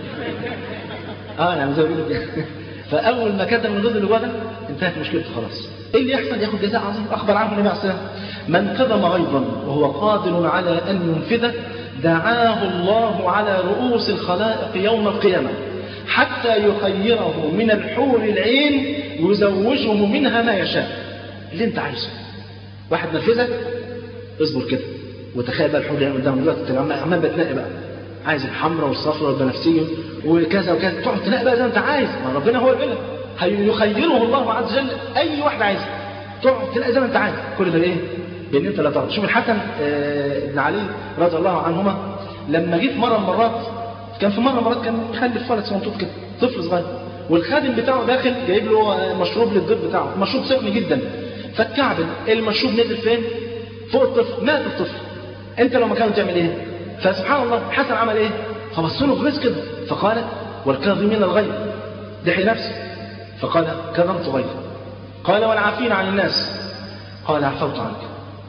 اه يعني زي ما بيقولوا كده فاول ما كتم الغيظ اللي جوه ده انتهت مشكلته خلاص ايه اللي يحصل ياخد جزاء عظيم اخبر عنه النبي عليه الصلاه والسلام من كظم غيظا وهو قادر على ان ينفذه دعاه الله على رؤوس الخلائق يوم القيامه حتى يخيره من الحور العين يزوجه منها ما يشاء اللي انت عايزه واحد نرفزك اصبر كده وتخيل بقى الحور العين قدامك دلوقتي عمال بتنقي بقى عايز الحمراء والصفراء والبنفسجي وكذا وكذا تقعد تلاقي بقى زي ما انت عايز ما ربنا هو اللي هيخيره الله عز وجل اي واحد عايزه تقعد تلاقي زي ما انت عايز كل ده ايه؟ بان انت لا تعرف شوف الحسن آه بن علي رضي الله عنهما لما جه في مره من المرات كان في مره من المرات كان مخلف ولد صنطوط كده طفل صغير والخادم بتاعه داخل جايب له مشروب للضيف بتاعه مشروب سخن جدا فالكعب المشروب نزل فين؟ فوق الطفل مات الطفل انت لو مكانه تعمل ايه؟ فسبحان الله حسن عمل ايه؟ فبصوا له بغيظ كده فقال والكاظمين الغيظ دحي نفسه فقال كظمت غيظي قال والعافين عن الناس قال عفوت عنك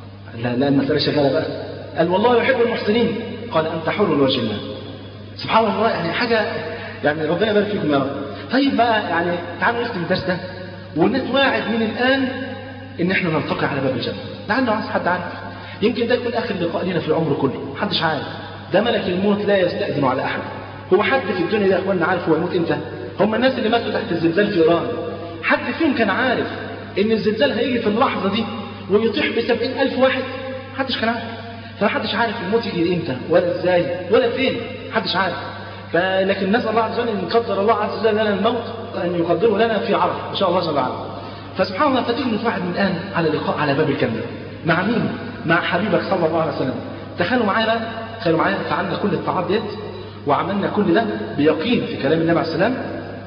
لا لا المسألة شغالة بقى قال والله يحب المحسنين قال أنت حر لوجه الله سبحان الله يعني حاجة يعني ربنا يبارك فيكم يا رب طيب بقى يعني تعالوا نختم الدرس ده ونتواعد من الآن إن إحنا نلتقي على باب الجنة لعل عايز حد عارف يمكن ده يكون آخر لقاء لنا في العمر كله محدش عارف ده ملك الموت لا يستأذن على أحد هو حد في الدنيا ده يا اخوانا عارف هو يموت امتى هم الناس اللي ماتوا تحت الزلزال في ايران حد فيهم كان عارف ان الزلزال هيجي في اللحظه دي ويطيح ب ألف واحد محدش كان عارف فمحدش عارف الموت يجي امتى ولا ازاي ولا فين محدش عارف فلكن نسال الله عز وجل ان قدر الله عز وجل لنا الموت ان يقدره لنا في عرف ان شاء الله جل وعلا فسبحان الله فتيجي نتوعد من الان على لقاء على باب الجنه مع مين؟ مع حبيبك صلى الله عليه وسلم تخيلوا معايا بقى تخيلوا معايا فعلنا كل الطاعات ديت وعملنا كل ده بيقين في كلام النبي عليه السلام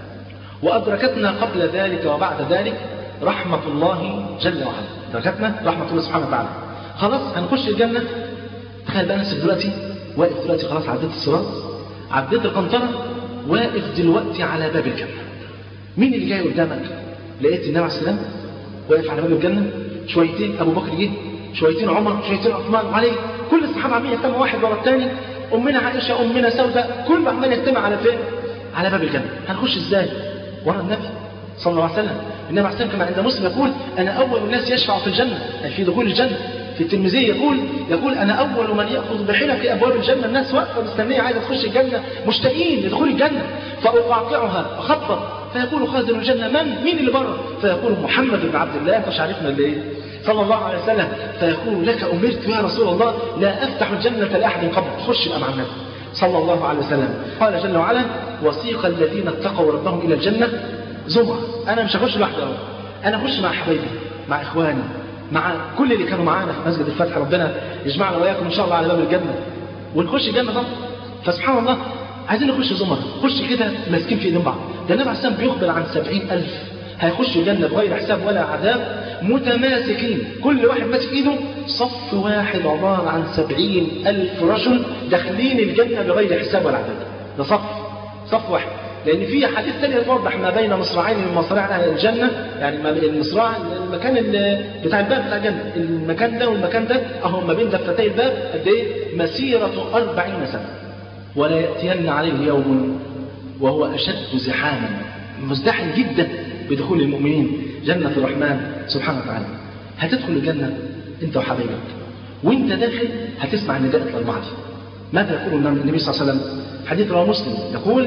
وأدركتنا قبل ذلك وبعد ذلك رحمة الله جل وعلا أدركتنا رحمة الله سبحانه وتعالى خلاص هنخش الجنة تخيل بقى نفسك دلوقتي واقف دلوقتي خلاص عديت الصراط عديت القنطرة واقف دلوقتي على باب الجنة مين اللي جاي قدامك لقيت النبي عليه السلام واقف على باب الجنة شويتين أبو بكر جه شويتين عمر شويتين عثمان وعلي كل الصحابة عمالين يهتموا واحد ورا الثاني أمنا عائشة أمنا سوداء كل عمال يجتمع على فين؟ على باب الجنة هنخش إزاي؟ ورا النبي صلى الله عليه وسلم النبي عليه السلام كما عند مسلم يقول أنا أول الناس يشفع في الجنة أي في دخول الجنة في الترمذي يقول يقول أنا أول من يأخذ بحلق أبواب الجنة الناس واقفة مستنية عايزة تخش الجنة مشتاقين لدخول الجنة فأقاطعها أخبط فيقول خازن الجنة من؟ مين اللي بره؟ فيقول محمد بن عبد الله أنت مش عارفنا اللي إيه؟ صلى الله عليه وسلم فيقول لك أمرت يا رسول الله لا أفتح الجنة لأحد قبل خش بقى مع النبي صلى الله عليه وسلم قال جل وعلا وسيق الذين اتقوا ربهم إلى الجنة زمرة أنا مش هخش لوحدي أهو أنا هخش مع حبايبي مع إخواني مع كل اللي كانوا معانا في مسجد الفتح ربنا يجمعنا وإياكم إن شاء الله على باب الجنة ونخش الجنة طبعا فسبحان الله عايزين نخش زمر خش كده ماسكين في ايدين بعض ده النبي عليه السلام بيخبر عن سبعين ألف هيخشوا الجنة بغير حساب ولا عذاب متماسكين كل واحد ماسك ايده صف واحد عبارة عن سبعين ألف رجل داخلين الجنة بغير حساب ولا عذاب ده صف صف واحد لأن في حديث ثاني يوضح ما بين مصراعين من مصراع أهل الجنة يعني ما بين المصراع المكان ال- بتاع الباب بتاع الجنة المكان ده والمكان ده أهو ما بين دفتي الباب قد إيه مسيرة أربعين سنة ولا يأتين عليه يوم وهو أشد زحاما مزدحم جدا بدخول المؤمنين جنة الرحمن سبحانه وتعالى هتدخل الجنة أنت وحبيبك وأنت داخل هتسمع النداء الأربعة دي ماذا يقول النبي صلى الله عليه وسلم حديث رواه مسلم يقول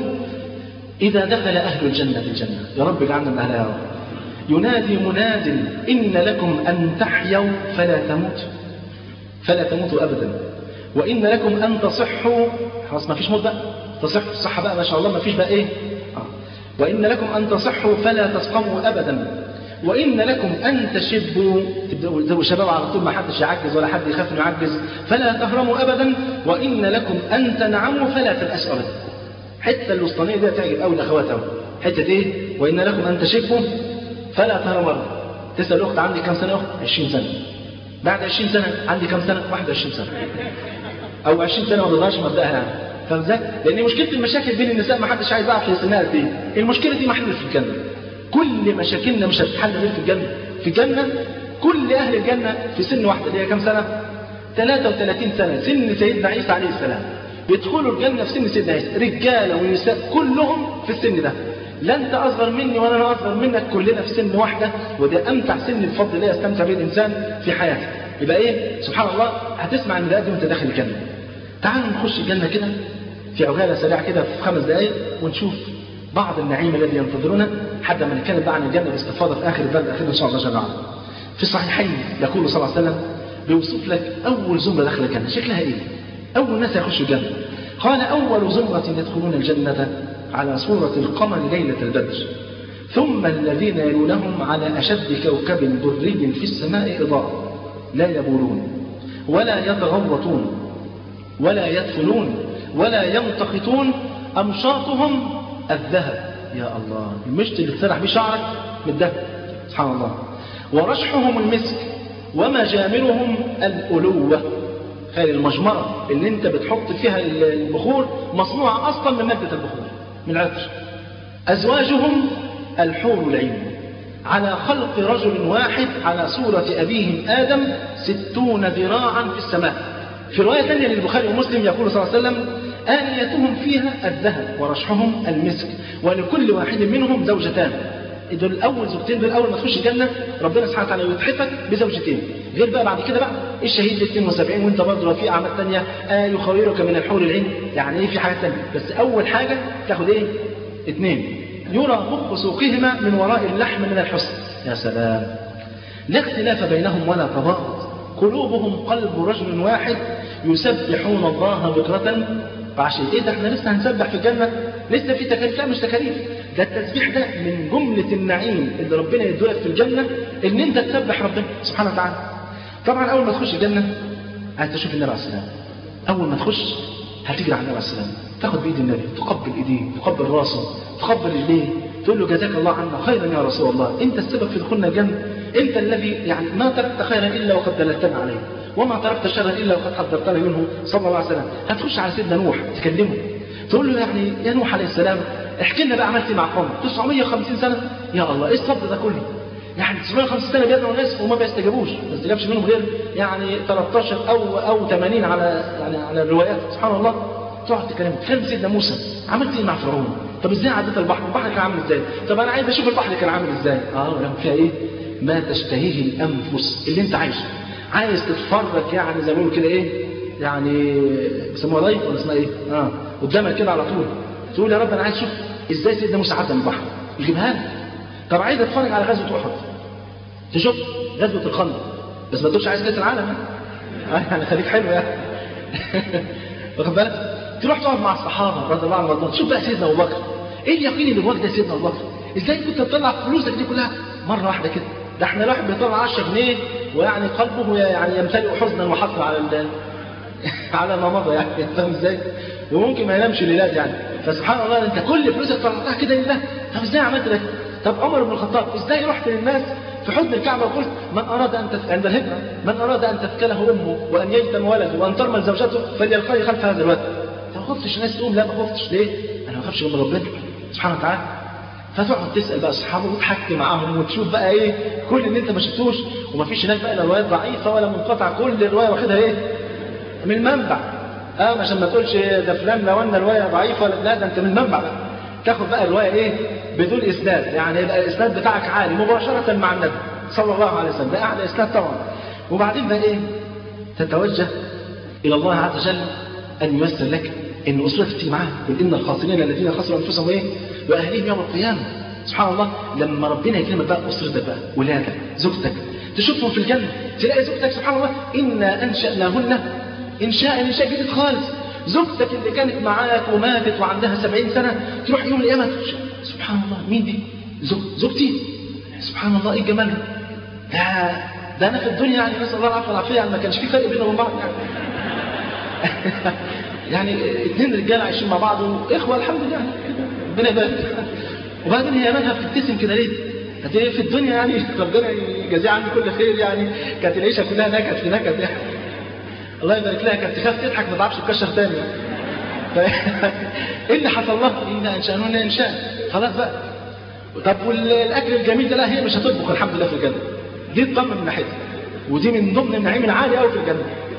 إذا دخل أهل الجنة الجنة يا رب اجعلنا من أهلها يا رب ينادي مناد إن لكم أن تحيوا فلا تموتوا فلا تموتوا أبدا وإن لكم أن تصحوا خلاص ما فيش موت بقى تصحوا الصحة بقى ما شاء الله ما فيش بقى إيه آه. وإن لكم أن تصحوا فلا تسقموا أبدا وإن لكم أن تشبوا تبدأوا تبدأوا شباب على طول ما حدش يعجز ولا حد يخاف إنه يعجز فلا تهرموا أبدا وإن لكم أن تنعموا فلا تبأسوا أبدا حتة الوسطانية دي تعجب أوي الأخوات أوي حتة إيه وإن لكم أن تشبوا فلا تهرموا أبدا تسأل الأخت عندي كم سنة يا أخت 20 سنة بعد 20 سنة عندي كم سنة 21 سنة او 20 سنه ما تقدرش مبداها يعني فاهم ازاي؟ لان مشكله المشاكل بين النساء ما حدش عايز يعرف هي سنها قد ايه المشكله دي محلول في الجنه كل مشاكلنا مش هتتحل غير في الجنه في الجنه كل اهل الجنه في سن واحده اللي هي كام سنه 33 سنه سن سيدنا عيسى عليه السلام يدخلوا الجنه في سن سيدنا عيسى رجاله ونساء كلهم في السن ده لا انت اصغر مني ولا انا اصغر منك كلنا في سن واحده وده امتع سن بفضل الله يستمتع به الانسان في حياته يبقى ايه سبحان الله هتسمع النداء دي وانت داخل الجنه تعالوا نخش الجنة كده في عجالة سريعة كده في خمس دقايق ونشوف بعض النعيم الذي ينتظرنا حتى ما نتكلم بقى عن الجنة باستفاضة في آخر البلد الأخير إن شاء الله جل وعلا. في الصحيحين يقول صلى الله عليه وسلم بيوصف لك أول زمرة داخل الجنة شكلها إيه؟ أول ناس يخشوا الجنة قال أول زمرة يدخلون الجنة على صورة القمر ليلة البدر ثم الذين يلونهم على أشد كوكب دري في السماء إضاءة لا يبولون ولا يتغوطون ولا يدفنون ولا يمتخطون أمشاطهم الذهب يا الله المشط اللي تسرح بيه شعرك من الذهب سبحان الله ورشحهم المسك ومجامرهم الألوة هذه المجمرة اللي انت بتحط فيها البخور مصنوعة أصلا من مادة البخور من العطر أزواجهم الحور العين على خلق رجل واحد على صورة أبيهم آدم ستون ذراعا في السماء في رواية ثانية للبخاري ومسلم يقول صلى الله عليه وسلم آنيتهم فيها الذهب ورشحهم المسك ولكل واحد منهم زوجتان دول الأول زوجتين دول أول ما تخش الجنة ربنا سبحانه وتعالى يتحفك بزوجتين غير بقى بعد كده بقى الشهيد ب 72 وانت برضه لو في أعمال ثانية آه يخيرك من الحور العين يعني ايه في حاجات ثانية بس أول حاجة تاخد ايه؟ اثنين يرى مخ سوقهما من وراء اللحم من الحسن يا سلام لا اختلاف بينهم ولا تباغض قلوبهم قلب رجل واحد يسبحون الله بكرة وعشان ايه ده احنا لسه هنسبح في الجنة لسه في تكاليف لا مش تكاليف ده التسبيح ده من جملة النعيم اللي ربنا يدولك في الجنة ان انت تسبح ربنا سبحانه وتعالى طبعا اول ما تخش الجنة عايز تشوف النبي عليه السلام اول ما تخش هتجري على النبي عليه السلام تاخد بايد النبي تقبل ايديه تقبل راسه تقبل رجليه تقول له جزاك الله عنا خيرا يا رسول الله انت السبب في دخولنا الجنة انت الذي يعني ما تركت خيرا الا وقد دللتنا عليه وما تركت شرا الا وقد حذرتنا منه صلى الله عليه وسلم هتخش على سيدنا نوح تكلمه تقول له يعني يا نوح عليه السلام احكي لنا بقى عملت ايه مع قومك 950 سنه يا الله ايه الصبر ده كله يعني 950 سنه بيدعوا الناس وما بيستجابوش ما استجابش منهم غير يعني 13 او او 80 على يعني على الروايات سبحان الله تقعد تكلمه تكلم سيدنا موسى عملت ايه مع فرعون طب ازاي عديت البحر البحر كان عامل ازاي طب انا عايز اشوف البحر كان عامل ازاي اه يعني فيها ايه ما تشتهيه الانفس اللي انت عايشه عايز تتفرج يعني زي ما بيقولوا كده ايه يعني بيسموها لايف ولا اسمها ايه اه قدامك كده على طول تقول يا رب انا عايز اشوف ازاي سيدنا موسى عدى من البحر يجيبها لك طب عايز اتفرج على غزوه احد تشوف غزوه الخندق بس ما تقولش عايز كاس العالم آه يعني خليك حلو يعني واخد بالك تروح تقعد مع الصحابه رضي الله عنهم وارضاهم تشوف بقى سيدنا ابو بكر ايه اليقين اللي جواك ده سيدنا ابو بكر ازاي كنت تطلع فلوسك دي كلها مره واحده كده ده احنا الواحد بيطلع 10 جنيه ويعني قلبه يعني يمتلئ حزنا وحسرة على ال على ما مضى يعني فاهم ازاي؟ وممكن ما ينامش ليلات يعني فسبحان الله انت كل فلوسك طلعتها كده لله طب ازاي عملت ده طب عمر بن الخطاب ازاي رحت للناس في حضن الكعبة وقلت من أراد أن تف... عند الهجرة من أراد أن تفكله أمه وأن ييتم ولده وأن ترمل زوجته فليلقي خلف هذا الواد ما خفتش الناس تقوم لا ما خفتش ليه؟ أنا ما بخافش من ربنا سبحانه وتعالى فتقعد تسأل بقى أصحابه وتحكي معاهم وتشوف بقى إيه كل اللي أنت ما شفتوش وما فيش هناك بقى لا روايات ضعيفة ولا منقطعة كل رواية واخدها إيه؟ من المنبع اه عشان ما تقولش ده فلان لو ان روايه ضعيفه ولا لا ده انت من المنبع بقى تاخد بقى الروايه ايه بدون اسناد يعني يبقى الاسناد بتاعك عالي مباشره مع النبي صلى الله عليه وسلم ده اعلى اسناد طبعا وبعدين بقى ايه تتوجه الى الله عز وجل ان ييسر لك ان اسرتك تيجي معاك قل ان الخاسرين الذين خسروا انفسهم ايه واهليهم يوم القيامه سبحان الله لما ربنا يكرمك بقى اسرتك بقى ولادك زوجتك تشوفهم في الجنه تلاقي زوجتك سبحان الله انا انشاناهن انشاء انشاء جديد خالص زوجتك اللي كانت معاك وماتت وعندها سبعين سنة تروح يوم القيامة سبحان الله مين دي زوج زوجتي سبحان الله ايه الجمال ده ده انا في الدنيا يعني نسال الله العافيه والعافيه يعني ما كانش في فرق بينهم وبين بعض يعني يعني اثنين رجاله عايشين مع بعض واخوه الحمد لله ربنا يبارك وبعدين هي مالها بتبتسم كده ليه؟ كانت ايه في الدنيا يعني ربنا يجازيها عني كل خير يعني كانت العيشه كلها نكد في نكد يعني الله يبارك لها كانت تخاف تضحك ما تعرفش تكشر تاني ف... ايه اللي حصل لها؟ إن انشأنون انشاء خلاص بقى طب والاكل الجميل ده لا هي مش هتطبخ الحمد لله في الجنه دي تطمن من ناحيتها ودي من ضمن النعيم العالي قوي في الجنه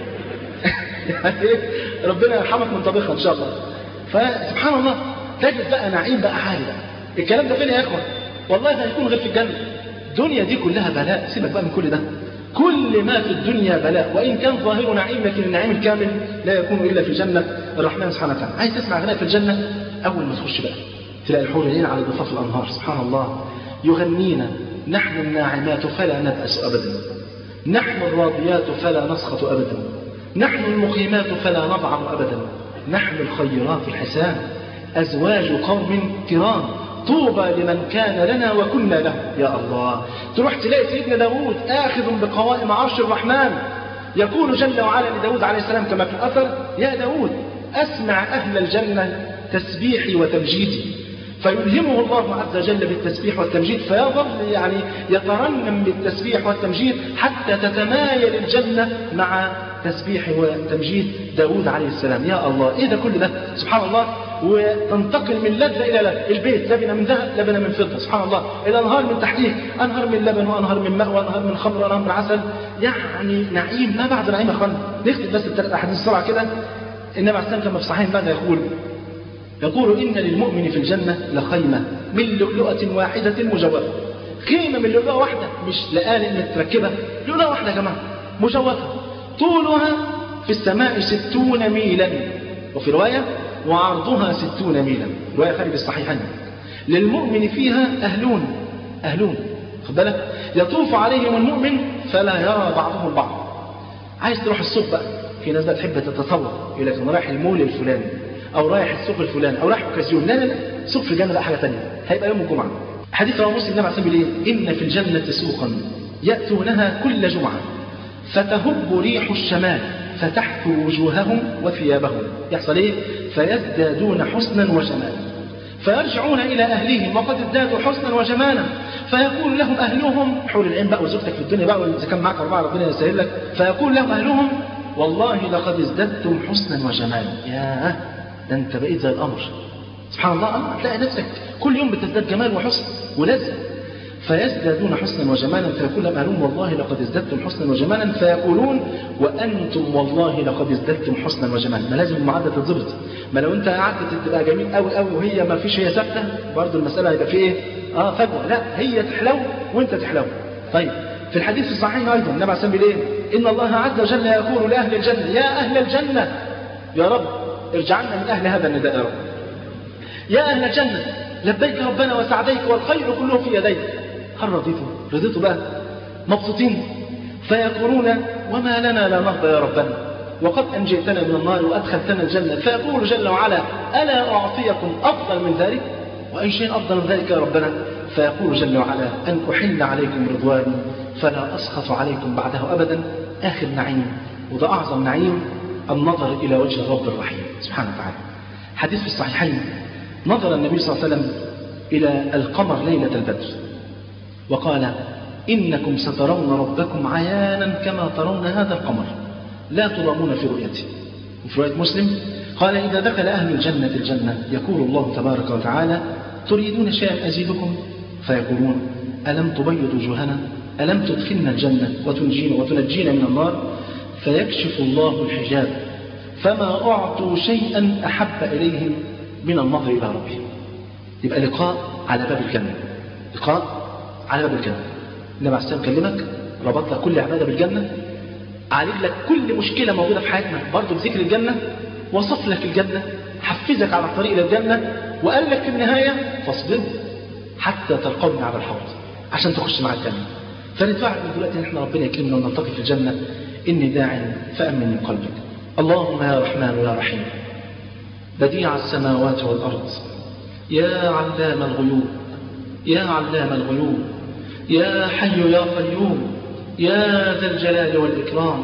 يعني ايه ربنا يرحمك من طبيخها ان شاء الله فسبحان الله تجد بقى نعيم بقى عالي بقى الكلام ده فين يا اخوه والله ما هيكون غير في الجنه الدنيا دي كلها بلاء سيبك بقى من كل ده كل ما في الدنيا بلاء وإن كان ظاهر نعيم لكن النعيم الكامل لا يكون إلا في جنة الرحمن سبحانه وتعالى عايز تسمع غناء في الجنة أول ما تخش بقى تلاقي الحور العين على ضفاف الأنهار سبحان الله يغنينا نحن الناعمات فلا نبأس أبدا نحن الراضيات فلا نسخط أبدا نحن المقيمات فلا نضعف أبدا نحن الخيرات الحسان أزواج قوم كرام طوبى لمن كان لنا وكنا له يا الله تروح تلاقي سيدنا داود آخذ بقوائم عرش الرحمن يقول جل وعلا لداود عليه السلام كما في الأثر يا داود أسمع أهل الجنة تسبيحي وتمجيدي فيلهمه الله عز وجل بالتسبيح والتمجيد فيظل يعني يترنم بالتسبيح والتمجيد حتى تتمايل الجنة مع تسبيح وتمجيد داود عليه السلام يا الله ايه ده كل ده سبحان الله وتنتقل من لذة إلى لذة البيت لبن من ذهب لبن من فضة سبحان الله الأنهار من تحتيه أنهار من لبن وأنهار من ماء وأنهار من خمر وأنهار من عسل يعني نعيم ما بعد نعيم يا أخوانا نختم بس الثلاث أحاديث السرعة كده النبي عليه السلام كما في صحيح ماذا يقول يقول إن للمؤمن في الجنة لخيمة من لؤلؤة واحدة مجوفة خيمة من لؤلؤة واحدة مش لآلئ متركبة لؤلؤة واحدة يا جماعة مجوفة طولها في السماء ستون ميلا وفي رواية وعرضها ستون ميلا رواية خارج الصحيحين للمؤمن فيها أهلون أهلون خد بالك يطوف عليهم المؤمن فلا يرى بعضهم البعض عايز تروح السوق بقى في ناس بقى تحب تتصور يقول لك انا رايح المول الفلاني او رايح السوق الفلاني او رايح اوكازيون لا لا لا سوق في الجنه بقى حاجه ثانيه هيبقى يوم الجمعه حديث رواه مسلم النبي عليه الصلاه والسلام ان في الجنه سوقا ياتونها كل جمعه فتهب ريح الشمال فتحفو وجوههم وثيابهم يحصل ايه فيزدادون حسنا وجمالا فيرجعون إلى أهليهم وقد ازدادوا حسنا وجمالا فيقول لهم أهلهم حول العين بقى وزوجتك في الدنيا بقى وإذا كان معك أربعة ربنا يسهل لك فيقول لهم أهلهم والله لقد ازددتم حسنا وجمالا يا ده أنت بقيت زي الأمر سبحان الله أه تلاقي نفسك كل يوم بتزداد جمال وحسن ولذة فيزدادون حسنا وجمالا فيقول لهم أهلهم والله لقد ازددتم حسنا وجمالا فيقولون وأنتم والله لقد ازددتم حسنا وجمالا ما لازم المعادلة تتظبط ما لو أنت قعدت تبقى جميل قوي قوي وهي ما فيش هي ثابتة برضه المسألة هيبقى فيه إيه؟ آه فجوة لا هي تحلو وأنت تحلو طيب في الحديث الصحيح أيضا النبي عليه الصلاة والسلام إن الله عز وجل يقول لأهل الجنة يا أهل الجنة يا رب ارجعنا من أهل هذا النداء يا رب يا أهل الجنة لبيك ربنا وسعديك والخير كله في يديك هل رضيتوا رضيتوا بقى مبسوطين فيقولون وما لنا لا نرضى يا ربنا وقد أنجيتنا من النار وأدخلتنا الجنة فيقول جل وعلا ألا أعطيكم أفضل من ذلك وأي شيء أفضل من ذلك يا ربنا فيقول جل وعلا أن أحل عليكم رضواني فلا أسخط عليكم بعده أبدا آخر نعيم وده أعظم نعيم النظر إلى وجه الرب الرحيم سبحانه وتعالى حديث في الصحيحين نظر النبي صلى الله عليه وسلم إلى القمر ليلة البدر وقال إنكم سترون ربكم عيانا كما ترون هذا القمر لا تضامون في رؤيته وفي رواية مسلم قال إذا دخل أهل الجنة الجنة يقول الله تبارك وتعالى تريدون شيئا أزيدكم فيقولون ألم تبيض وجوهنا ألم تدخلنا الجنة وتنجينا وتنجينا من النار فيكشف الله الحجاب فما أعطوا شيئا أحب إليهم من النظر إلى ربهم يبقى لقاء على باب الجنة لقاء على باب الجنة النبي عليه السلام كلمك ربط لك كل عبادة بالجنة عالج لك كل مشكلة موجودة في حياتنا برضه بذكر الجنة وصف لك الجنة حفزك على الطريق إلى الجنة وقال لك في النهاية فاصبر حتى تلقوني على الحوض عشان تخش مع الجنة فنتوعد من دلوقتي ان احنا ربنا يكرمنا ونلتقي في الجنة إني داع فأمن من قلبك اللهم يا رحمن يا رحيم بديع السماوات والأرض يا علام الغيوب يا علام الغيوب يا حي يا قيوم يا ذا الجلال والإكرام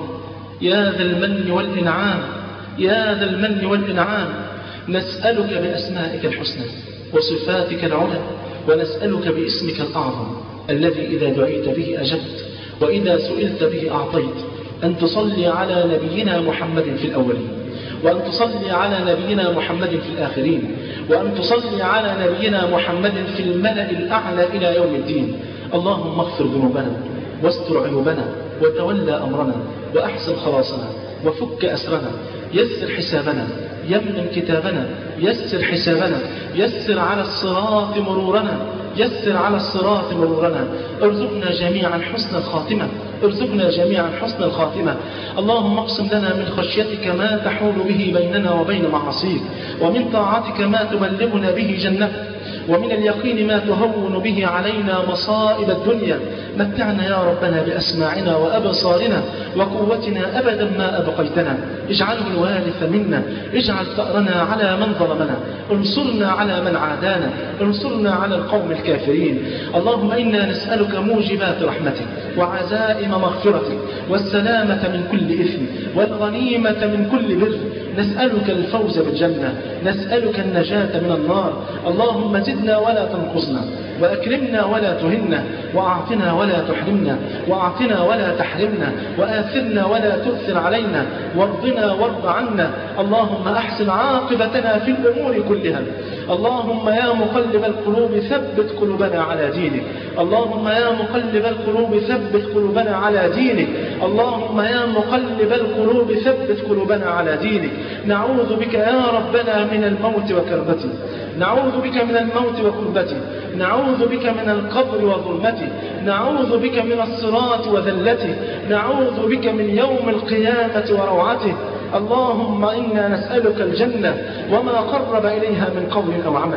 يا ذا المن والإنعام يا ذا المن والإنعام نسألك بأسمائك الحسنى وصفاتك العلى ونسألك باسمك الأعظم الذي إذا دعيت به أجبت وإذا سئلت به أعطيت أن تصلي على نبينا محمد في الأولين وأن تصلي على نبينا محمد في الآخرين وأن تصلي على نبينا محمد في الملأ الأعلى إلى يوم الدين اللهم اغفر ذنوبنا واستر عيوبنا وتولى أمرنا وأحسن خلاصنا وفك أسرنا يسر حسابنا يمن كتابنا يسر حسابنا يسر على الصراط مرورنا يسر على الصراط مرورنا ارزقنا جميعا حسن الخاتمة ارزقنا جميعا حسن الخاتمة اللهم اقسم لنا من خشيتك ما تحول به بيننا وبين معاصيك ومن طاعتك ما تبلغنا به جنتك ومن اليقين ما تهون به علينا مصائب الدنيا متعنا يا ربنا بأسماعنا وأبصارنا وقوتنا أبدا ما أبقيتنا اجعله الوارث منا اجعل ثأرنا على من ظلمنا انصرنا على من عادانا انصرنا على القوم الكافرين اللهم إنا نسألك موجبات رحمتك وعزائم مغفرتك والسلامة من كل إثم والغنيمة من كل بر نسألك الفوز بالجنة نسألك النجاة من النار اللهم زدنا ولا تنقصنا وأكرمنا ولا تهنا وأعطنا ولا تحرمنا وأعطنا ولا تحرمنا وآثرنا ولا تؤثر علينا وارضنا وارض عنا اللهم أحسن عاقبتنا في الأمور كلها اللهم يا مقلب القلوب ثبت قلوبنا على دينك اللهم يا مقلب القلوب ثبت قلوبنا على دينك اللهم يا مقلب القلوب ثبت قلوبنا على دينك نعوذ بك يا ربنا من الموت وكربته نعوذ بك من الموت وكربته نعوذ بك من القبر وظلمته نعوذ بك من الصراط وذلته نعوذ بك من يوم القيامة وروعته اللهم إنا نسألك الجنة وما قرب إليها من قول أو عمل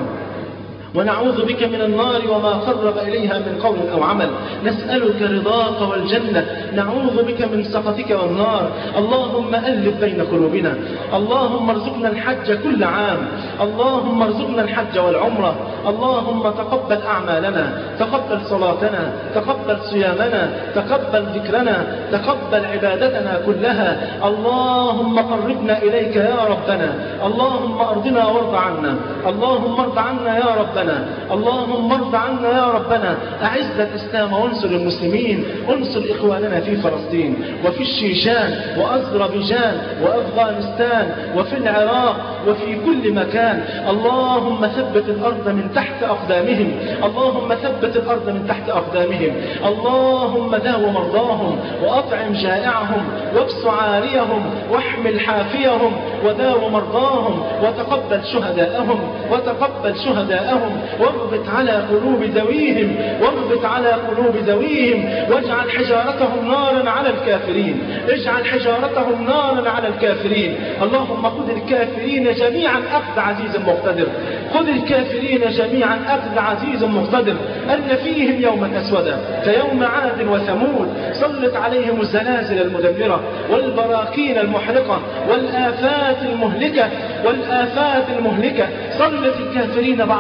ونعوذ بك من النار وما قرب إليها من قول أو عمل نسألك رضاك والجنة نعوذ بك من سخطك والنار اللهم ألف بين قلوبنا اللهم ارزقنا الحج كل عام اللهم ارزقنا الحج والعمرة اللهم تقبل أعمالنا تقبل صلاتنا تقبل صيامنا تقبل ذكرنا تقبل عبادتنا كلها اللهم قربنا إليك يا ربنا اللهم أرضنا وارض عنا اللهم ارض عنا يا ربنا اللهم ارض عنا يا ربنا أعز الإسلام وانصر المسلمين انصر إخواننا في فلسطين وفي الشيشان وأذربيجان وأفغانستان وفي العراق وفي كل مكان اللهم ثبت الأرض من تحت أقدامهم اللهم ثبت الأرض من تحت أقدامهم اللهم داو مرضاهم وأطعم جائعهم واكس عاريهم واحمل حافيهم وداو مرضاهم وتقبل شهداءهم وتقبل شهداءهم واربط على قلوب ذويهم واربط على قلوب ذويهم واجعل حجارتهم نارا على الكافرين اجعل حجارتهم نارا على الكافرين اللهم خذ الكافرين جميعا أخذ عزيز مقتدر خذ الكافرين جميعا أخذ عزيز مقتدر أن فيهم يوما أسودا كيوم عاد وثمود سلط عليهم الزلازل المدمرة والبراكين المحرقة والآفات المهلكة والآفات المهلكة سلط الكافرين بعضهم على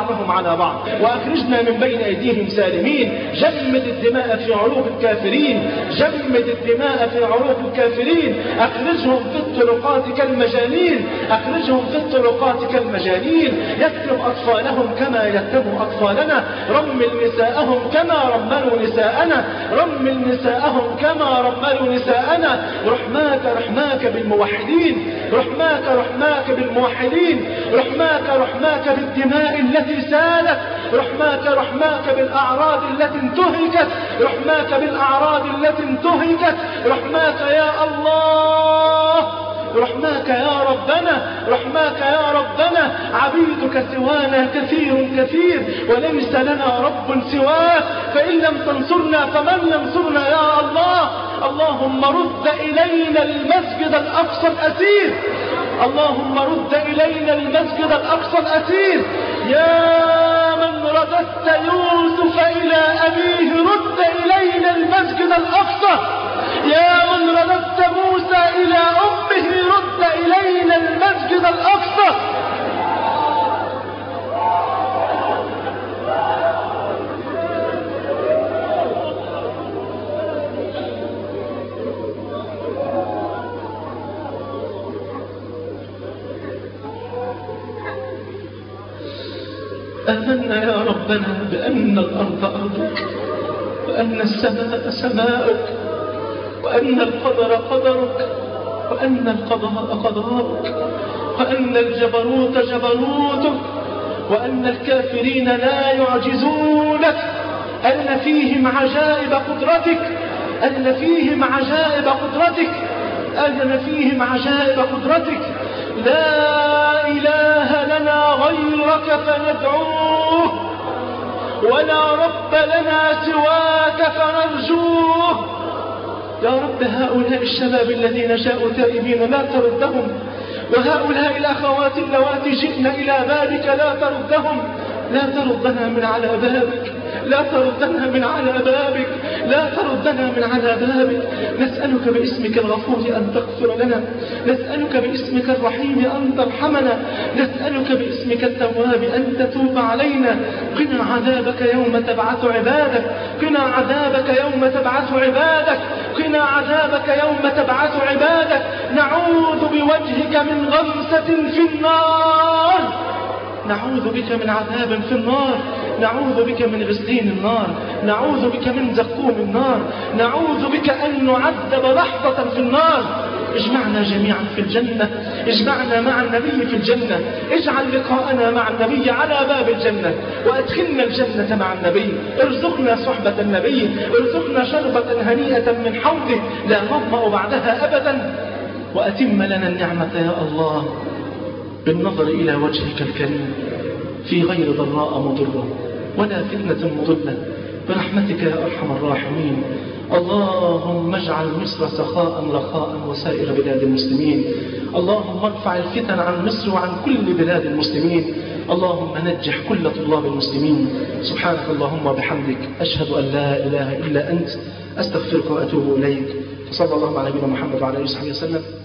على بعض وأخرجنا من بين أيديهم سالمين جمد الدماء في عروق الكافرين جمد الدماء في عروق الكافرين أخرجهم في الطرقات كالمجانين أخرجهم في الطرقات كالمجانين يتم أطفالهم كما يتم أطفالنا رمل نساءهم كما رملوا نساءنا رمل نساءهم كما رملوا نساءنا رحماك رحماك بالموحدين رحماك رحماك بالموحدين رحماك رحماك بالدماء التي سالت رحماك رحماك بالأعراض التي انتهكت رحماك بالأعراض التي انتهكت رحماك يا الله رحماك يا ربنا رحماك يا ربنا عبيدك سوانا كثير كثير وليس لنا رب سواك فإن لم تنصرنا فمن ينصرنا يا الله اللهم رد إلينا المسجد الأقصى الأسير اللهم رد إلينا المسجد الأقصى الأسير يا من رددت يوسف إلى أبيه رد إلينا المسجد الأقصى يا من رددت موسى إلى أمه رد إلينا المسجد الأقصى آمنا يا ربنا بأن الأرض أرضك وأن السماء سماؤك وأن القدر قدرك وأن القضاء قضاؤك وأن الجبروت جبروتك وأن الكافرين لا يعجزونك أن فيهم عجائب قدرتك أن فيهم عجائب قدرتك أن فيهم عجائب قدرتك لا إله لنا غيرك فندعوه ولا رب لنا سواك فنرجوه يا رب هؤلاء الشباب الذين جاءوا تائبين لا تردهم وهؤلاء الأخوات اللواتي جئن إلى بابك لا تردهم لا تردنا من على بابك لا تردنا من على بابك لا تردنا من على بابك نسألك باسمك الغفور أن تغفر لنا نسألك باسمك الرحيم أن ترحمنا نسألك باسمك التواب أن تتوب علينا قنا عذابك يوم تبعث عبادك قنا عذابك يوم تبعث عبادك قنا عذابك يوم تبعث عبادك نعوذ بوجهك من غمسة في النار نعوذ بك من عذاب في النار نعوذ بك من غسلين النار نعوذ بك من زقوم النار نعوذ بك أن نعذب لحظة في النار اجمعنا جميعا في الجنة اجمعنا مع النبي في الجنة اجعل لقاءنا مع النبي على باب الجنة وادخلنا الجنة مع النبي ارزقنا صحبة النبي ارزقنا شربة هنيئة من حوضه لا نظمأ بعدها أبدا وأتم لنا النعمة يا الله بالنظر إلى وجهك الكريم في غير ضراء مضرة ولا فتنة مضلة برحمتك يا أرحم الراحمين اللهم اجعل مصر سخاء رخاء وسائر بلاد المسلمين اللهم ارفع الفتن عن مصر وعن كل بلاد المسلمين اللهم نجح كل طلاب المسلمين سبحانك اللهم وبحمدك أشهد أن لا إله إلا أنت أستغفرك وأتوب إليك صلى الله على نبينا محمد وعلى آله وصحبه وسلم